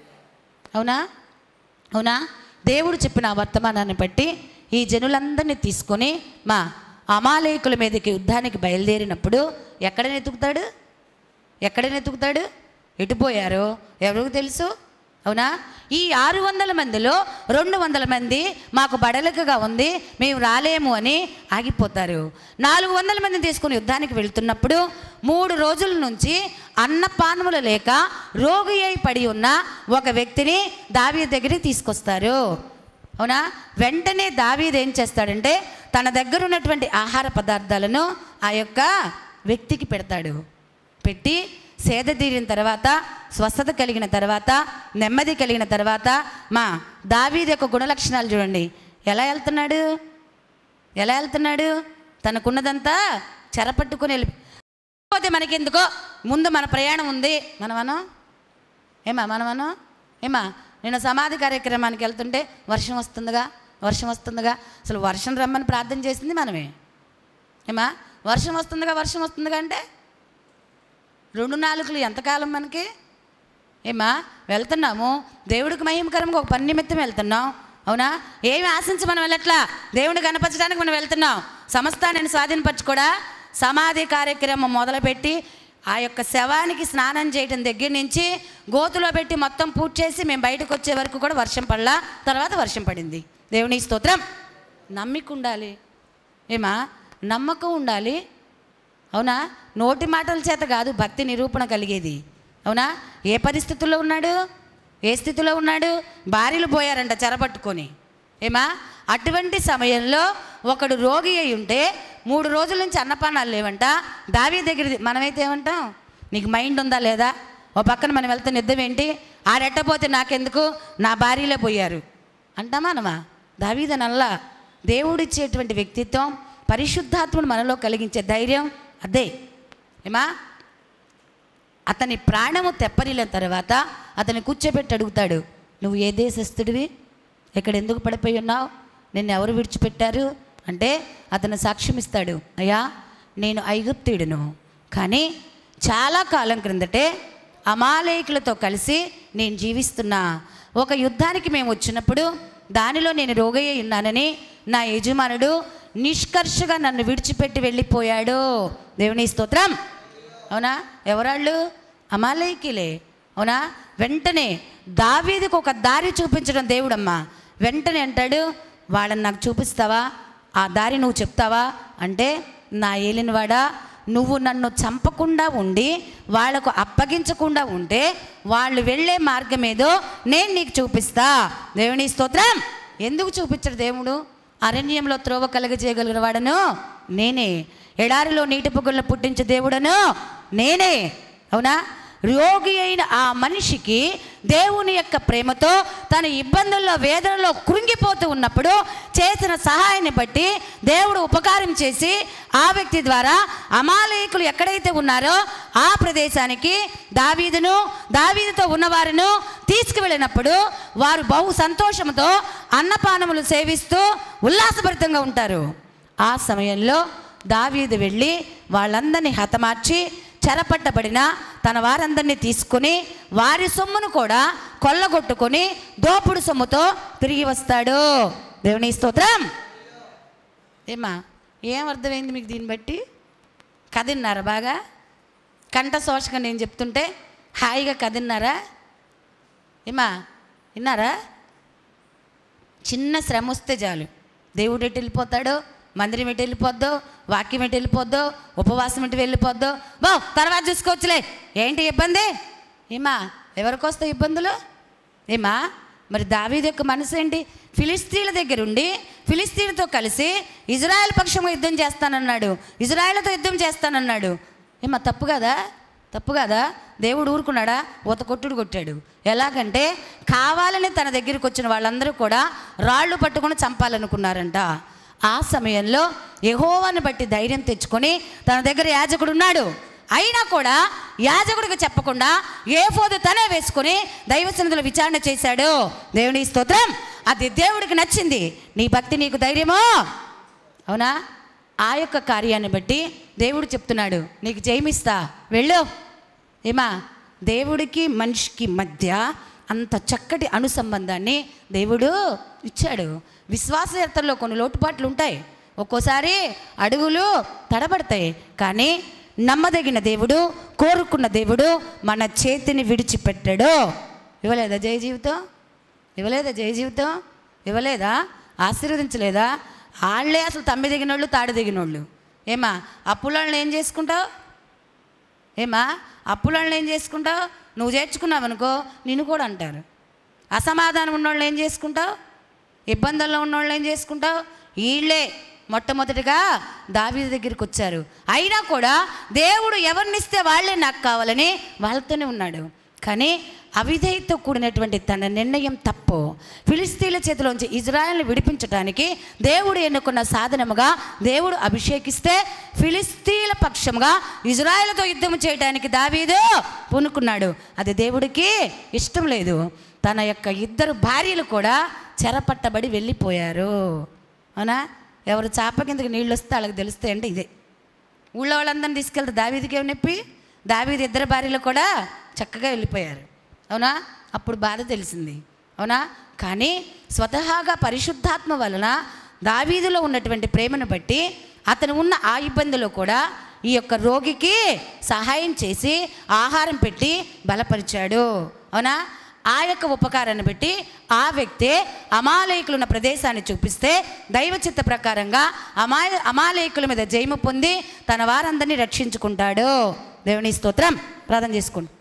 అవునా అవునా దేవుడు చెప్పిన ఆ వర్తమానాన్ని బట్టి ఈ జనులందరినీ తీసుకొని మా అమాలేకుల మీదకి యుద్ధానికి బయలుదేరినప్పుడు ఎక్కడ నెతుకుతాడు ఎక్కడ నెతుకుతాడు ఎటుపోయారో ఎవరికి తెలుసు అవునా ఈ ఆరు వందల మందిలో రెండు వందల మంది మాకు బడలికగా ఉంది మేము రాలేము అని ఆగిపోతారు నాలుగు వందల మందిని తీసుకుని యుద్ధానికి వెళ్తున్నప్పుడు మూడు రోజుల నుంచి అన్నపానములు లేక రోగి అయి పడి ఉన్న ఒక వ్యక్తిని దావీ దగ్గరికి తీసుకొస్తారు అవునా వెంటనే దావీదు ఏం చేస్తాడంటే తన దగ్గర ఉన్నటువంటి ఆహార పదార్థాలను ఆ యొక్క వ్యక్తికి పెడతాడు పెట్టి సేద తీరిన తర్వాత స్వస్థత కలిగిన తర్వాత నెమ్మది కలిగిన తర్వాత మా దావీది యొక్క గుణలక్షణాలు చూడండి ఎలా వెళ్తున్నాడు ఎలా వెళ్తున్నాడు తనకున్నదంతా చెరపట్టుకుని వెళ్ళి పోతే మనకెందుకో ముందు మన ప్రయాణం ఉంది మనమను ఏమా మనమను ఏమా నేను సమాధి కార్యక్రమానికి వెళ్తుంటే వర్షం వస్తుందిగా వర్షం వస్తుందిగా అసలు వర్షం రమ్మని ప్రార్థన చేసింది మనమే ఏమా వర్షం వస్తుందిగా వర్షం వస్తుందిగా అంటే రెండు నాలుగులు ఎంతకాలం మనకి ఏమా వెళ్తున్నాము దేవుడికి మహిమకరంగా ఒక పని నిమిత్తం వెళ్తున్నాం అవునా ఏమి ఆశించి మనం వెళ్ళట్లా దేవుడిని కనపరచడానికి మనం వెళ్తున్నాం సమస్తాన్ని స్వాధీనపరచుకోడా సమాధి కార్యక్రమం మొదలుపెట్టి ఆ యొక్క శవానికి స్నానం చేయడం దగ్గర నుంచి గోతులో పెట్టి మొత్తం పూర్తి చేసి మేము బయటకు వచ్చే వరకు కూడా వర్షం పడలా తర్వాత వర్షం పడింది దేవుని స్తోత్రం నమ్మిక ఉండాలి ఏమా నమ్మకం ఉండాలి అవునా నోటి మాటల చేత కాదు భక్తి నిరూపణ కలిగేది అవునా ఏ పరిస్థితుల్లో ఉన్నాడు ఏ స్థితిలో ఉన్నాడు భార్యలు పోయారంట చెరపట్టుకొని ఏమా అటువంటి సమయంలో ఒకడు రోగి అయి ఉంటే మూడు రోజుల నుంచి అన్నపానాలు లేవంట దావీ దగ్గర మనమైతే ఏమంటాం నీకు మైండ్ ఉందా లేదా ఓ పక్కన మనం వెళ్తే నిద్రం ఏంటి ఆడెట్టపోతే నాకెందుకు నా భార్యలే పోయారు అంటామానమా దావీదనల్లా దేవుడిచ్చేటువంటి వ్యక్తిత్వం పరిశుద్ధాత్మను మనలో కలిగించే ధైర్యం అదే ఏమా అతని ప్రాణము తెప్పరిన తర్వాత అతని కూర్చోబెట్టి అడుగుతాడు నువ్వు ఏ దేశస్థుడివి ఇక్కడ ఎందుకు పడిపోయి ఉన్నావు నిన్ను ఎవరు విడిచిపెట్టారు అంటే అతను సాక్ష్యం ఇస్తాడు అయ్యా నేను ఐగుప్తుడును కానీ చాలా కాలం క్రిందటే అమాలేకులతో కలిసి నేను జీవిస్తున్నా ఒక యుద్ధానికి మేము వచ్చినప్పుడు దానిలో నేను రోగయ్య ఉన్నానని నా యజమానుడు నిష్కర్షగా నన్ను విడిచిపెట్టి వెళ్ళిపోయాడు దేవుని స్తోత్రం అవునా ఎవరాళ్ళు అమాలయకిలే అవునా వెంటనే దావీదికి ఒక దారి చూపించడం దేవుడమ్మా వెంటనే అంటాడు వాళ్ళని నాకు చూపిస్తావా ఆ దారి నువ్వు చెప్తావా అంటే నా ఏలినవాడా నువ్వు నన్ను చంపకుండా ఉండి వాళ్లకు అప్పగించకుండా ఉంటే వాళ్ళు వెళ్ళే మార్గం ఏదో నేను నీకు చూపిస్తా దేవుని స్తోత్రం ఎందుకు చూపించడు దేవుడు అరణ్యంలో త్రోవ కలగజేయగలిగిన వాడను నేనే ఎడారిలో నీటి పొగలను పుట్టించే దేవుడను నేనే అవునా రోగి అయిన ఆ మనిషికి దేవుని యొక్క ప్రేమతో తన ఇబ్బందుల్లో వేదనలో కృంగిపోతూ ఉన్నప్పుడు చేసిన సహాయాన్ని బట్టి దేవుడు ఉపకారం చేసి ఆ వ్యక్తి ద్వారా అమాలయకులు ఎక్కడైతే ఉన్నారో ఆ ప్రదేశానికి దావీదును దావీదుతో ఉన్నవారును తీసుకువెళ్ళినప్పుడు వారు బహు సంతోషంతో అన్నపానములు సేవిస్తూ ఉల్లాసభరితంగా ఉంటారు ఆ సమయంలో దావీదు వెళ్ళి వాళ్ళందరినీ హతమార్చి చెరపట్టబడిన తన వారందరినీ తీసుకుని వారి సొమ్మును కూడా కొల్లగొట్టుకొని దోపుడు సొమ్ముతో తిరిగి వస్తాడు దేవుని స్తోత్రం ఏమా ఏం అర్థమైంది మీకు దీన్ని బట్టి కదిన్నారా బాగా కంఠ శోషగా నేను చెప్తుంటే హాయిగా కదిన్నారా ఏమా విన్నారా చిన్న శ్రమ వస్తే చాలు దేవుడు ఎటు వెళ్ళిపోతాడు మందిరం ఎటు వెళ్ళిపోద్దో వాక్యం ఎటు వెళ్ళిపోద్దో ఉపవాసం ఎటు వెళ్ళిపోద్దో బో తర్వాత చూసుకోవచ్చులే ఏంటి ఇబ్బంది ఏమా ఎవరికి వస్తాయి ఇబ్బందులు ఏమా మరి దావీదు యొక్క మనసు ఏంటి ఫిలిస్తీన్ల దగ్గర ఉండి ఫిలిస్తీన్తో కలిసి ఇజ్రాయెల్ పక్షంగా యుద్ధం చేస్తానన్నాడు ఇజ్రాయెల్తో యుద్ధం చేస్తానన్నాడు ఏమా తప్పు కదా తప్పు కదా దేవుడు ఊరుకున్నాడా ఊత కొట్టుడు కొట్టాడు ఎలాగంటే కావాలని తన దగ్గరికి వచ్చిన వాళ్ళందరూ కూడా రాళ్ళు పట్టుకొని చంపాలనుకున్నారంట ఆ సమయంలో యెహోవాను బట్టి ధైర్యం తెచ్చుకొని తన దగ్గర యాజకుడు ఉన్నాడు అయినా కూడా యాజకుడికి చెప్పకుండా ఏ ఫోదు తనే వేసుకొని దైవ సన్నిధిలో విచారణ చేశాడు దేవుని స్తోత్రం అది దేవుడికి నచ్చింది నీ భక్తి నీకు ధైర్యమో అవునా ఆ యొక్క కార్యాన్ని బట్టి దేవుడు చెప్తున్నాడు నీకు జయమిస్తా వెళ్ళు ఏమా దేవుడికి మనిషికి మధ్య అంత చక్కటి అనుసంబంధాన్ని దేవుడు ఇచ్చాడు విశ్వాసయాత్రలో కొన్ని లోటుపాట్లు ఉంటాయి ఒక్కోసారి అడుగులు తడబడతాయి కానీ నమ్మదగిన దేవుడు కోరుకున్న దేవుడు మన చేతిని విడిచిపెట్టాడు ఇవ్వలేదా జయ జీవితం ఇవ్వలేదా జయ జీవితం ఇవ్వలేదా ఆశీర్వదించలేదా వాళ్ళే అసలు తమ్మి దిగినోళ్ళు తాడు దిగినోళ్ళు ఏమా అప్పులను ఏం చేసుకుంటావు ఏమా అప్పులను ఏం చేసుకుంటావు నువ్వు చేర్చుకున్నావు అనుకో నిన్ను కూడా అంటారు అసమాధానం ఉన్నోళ్ళు ఏం చేసుకుంటావు ఇబ్బందుల్లో ఉన్నోళ్ళు ఏం చేసుకుంటావు వీళ్ళే మొట్టమొదటిగా దావీదు దగ్గరికి వచ్చారు అయినా కూడా దేవుడు ఎవరినిస్తే వాళ్ళే నాకు కావాలని వాళ్ళతోనే ఉన్నాడు కానీ అవిధేయతో కూడినటువంటి తన నిర్ణయం తప్పు ఫిలిస్తీన్ల చేతిలోంచి ఇజ్రాయెల్ని విడిపించడానికి దేవుడు ఎన్నుకున్న సాధనముగా దేవుడు అభిషేకిస్తే ఫిలిస్తీన్ల పక్షముగా ఇజ్రాయెల్తో యుద్ధం చేయడానికి దావీదు పూనుకున్నాడు అది దేవుడికి ఇష్టం లేదు తన యొక్క ఇద్దరు భార్యలు కూడా చెరపట్టబడి వెళ్ళిపోయారు అవునా ఎవరు చాప కిందకి నీళ్ళు వస్తే వాళ్ళకి తెలుస్తాయి అంటే ఇదే ఊళ్ళో వాళ్ళందరిని తీసుకెళ్తే దావీదికి ఏమి నొప్పి దావీది ఇద్దరు భార్యలు కూడా చక్కగా వెళ్ళిపోయారు అవునా అప్పుడు బాధ తెలిసింది అవునా కానీ స్వతహాగా పరిశుద్ధాత్మ వలన దావీదులో ఉన్నటువంటి ప్రేమను బట్టి అతను ఉన్న ఆ ఇబ్బందిలో కూడా ఈ యొక్క రోగికి సహాయం చేసి ఆహారం పెట్టి బలపరిచాడు అవునా ఆ యొక్క ఉపకారాన్ని బట్టి ఆ వ్యక్తి అమాలయకులు ఉన్న ప్రదేశాన్ని చూపిస్తే దైవ చిత్త ప్రకారంగా అమా అమాలయకుల మీద జయము పొంది తన వారందరినీ రక్షించుకుంటాడు దేవుని స్తోత్రం ప్రార్థన చేసుకోండి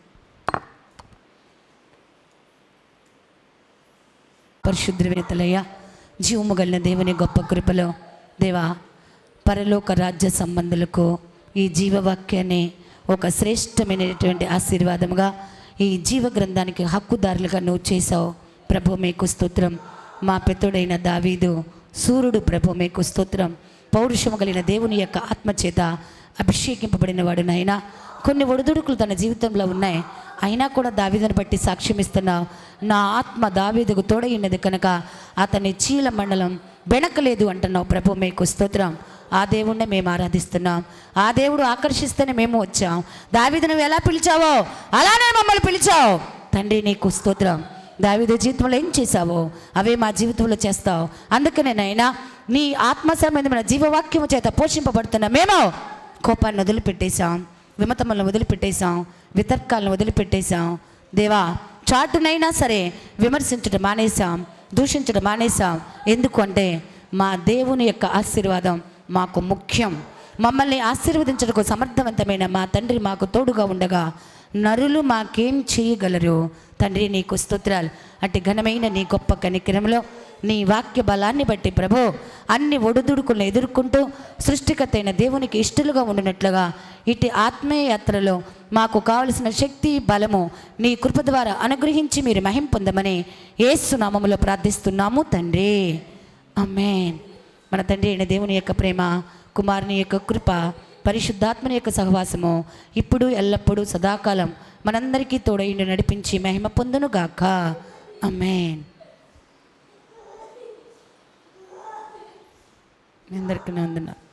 పరిశుద్రవేతలయ్య జీవము కలిగిన దేవుని గొప్ప కృపలో దేవా పరలోక రాజ్య సంబంధులకు ఈ జీవవాక్యాన్ని ఒక శ్రేష్టమైనటువంటి ఆశీర్వాదముగా ఈ జీవ గ్రంథానికి హక్కుదారులుగా నువ్వు చేసావు ప్రభు మీకు స్తోత్రం మా పెతుడైన దావీదు సూర్యుడు ప్రభు మీకు స్తోత్రం పౌరుషము కలిగిన దేవుని యొక్క ఆత్మచేత అభిషేకింపబడిన వాడు నాయన కొన్ని ఒడిదుడుకులు తన జీవితంలో ఉన్నాయి అయినా కూడా దావీదును బట్టి సాక్ష్యం ఇస్తున్నావు నా ఆత్మ దావీదుకు తోడైనది కనుక అతని చీల మండలం వెనకలేదు అంటున్నావు ప్రభు మీకు స్తోత్రం ఆ దేవుణ్ణి మేము ఆరాధిస్తున్నాం ఆ దేవుడు ఆకర్షిస్తేనే మేము వచ్చాం దావీదు నువ్వు ఎలా పిలిచావో అలానే మమ్మల్ని పిలిచావు తండ్రి నీకు స్తోత్రం దావీదు జీవితంలో ఏం చేశావో అవే మా జీవితంలో చేస్తావు అందుకనే నైనా నీ ఆత్మ సంబంధమైన జీవవాక్యము చేత పోషింపబడుతున్న మేము కోపాన్ని వదిలిపెట్టేశాం విమతములను వదిలిపెట్టేశాం వితర్కాలను వదిలిపెట్టేశాం దేవా చాటునైనా సరే విమర్శించడం మానేశాం దూషించడం మానేశాం ఎందుకు అంటే మా దేవుని యొక్క ఆశీర్వాదం మాకు ముఖ్యం మమ్మల్ని ఆశీర్వదించడానికి సమర్థవంతమైన మా తండ్రి మాకు తోడుగా ఉండగా నరులు మాకేం చేయగలరు తండ్రి నీకు స్తోత్రాలు అట్టి ఘనమైన నీ గొప్ప కనికరంలో నీ వాక్య బలాన్ని బట్టి ప్రభో అన్ని ఒడుదుడుకులను ఎదుర్కొంటూ సృష్టికర్త అయిన దేవునికి ఇష్టలుగా ఉండినట్లుగా ఇటు ఆత్మీయ యాత్రలో మాకు కావలసిన శక్తి బలము నీ కృప ద్వారా అనుగ్రహించి మీరు మహిం పొందమని ఏసు నామములో ప్రార్థిస్తున్నాము తండ్రి అమ్మేన్ మన తండ్రి అయిన దేవుని యొక్క ప్రేమ కుమారుని యొక్క కృప పరిశుద్ధాత్మని యొక్క సహవాసము ఇప్పుడు ఎల్లప్పుడూ సదాకాలం మనందరికీ తోడైండి నడిపించి మహిమ పొందును గాక అమ్మేన్ మీ అందరికీ వందనాలు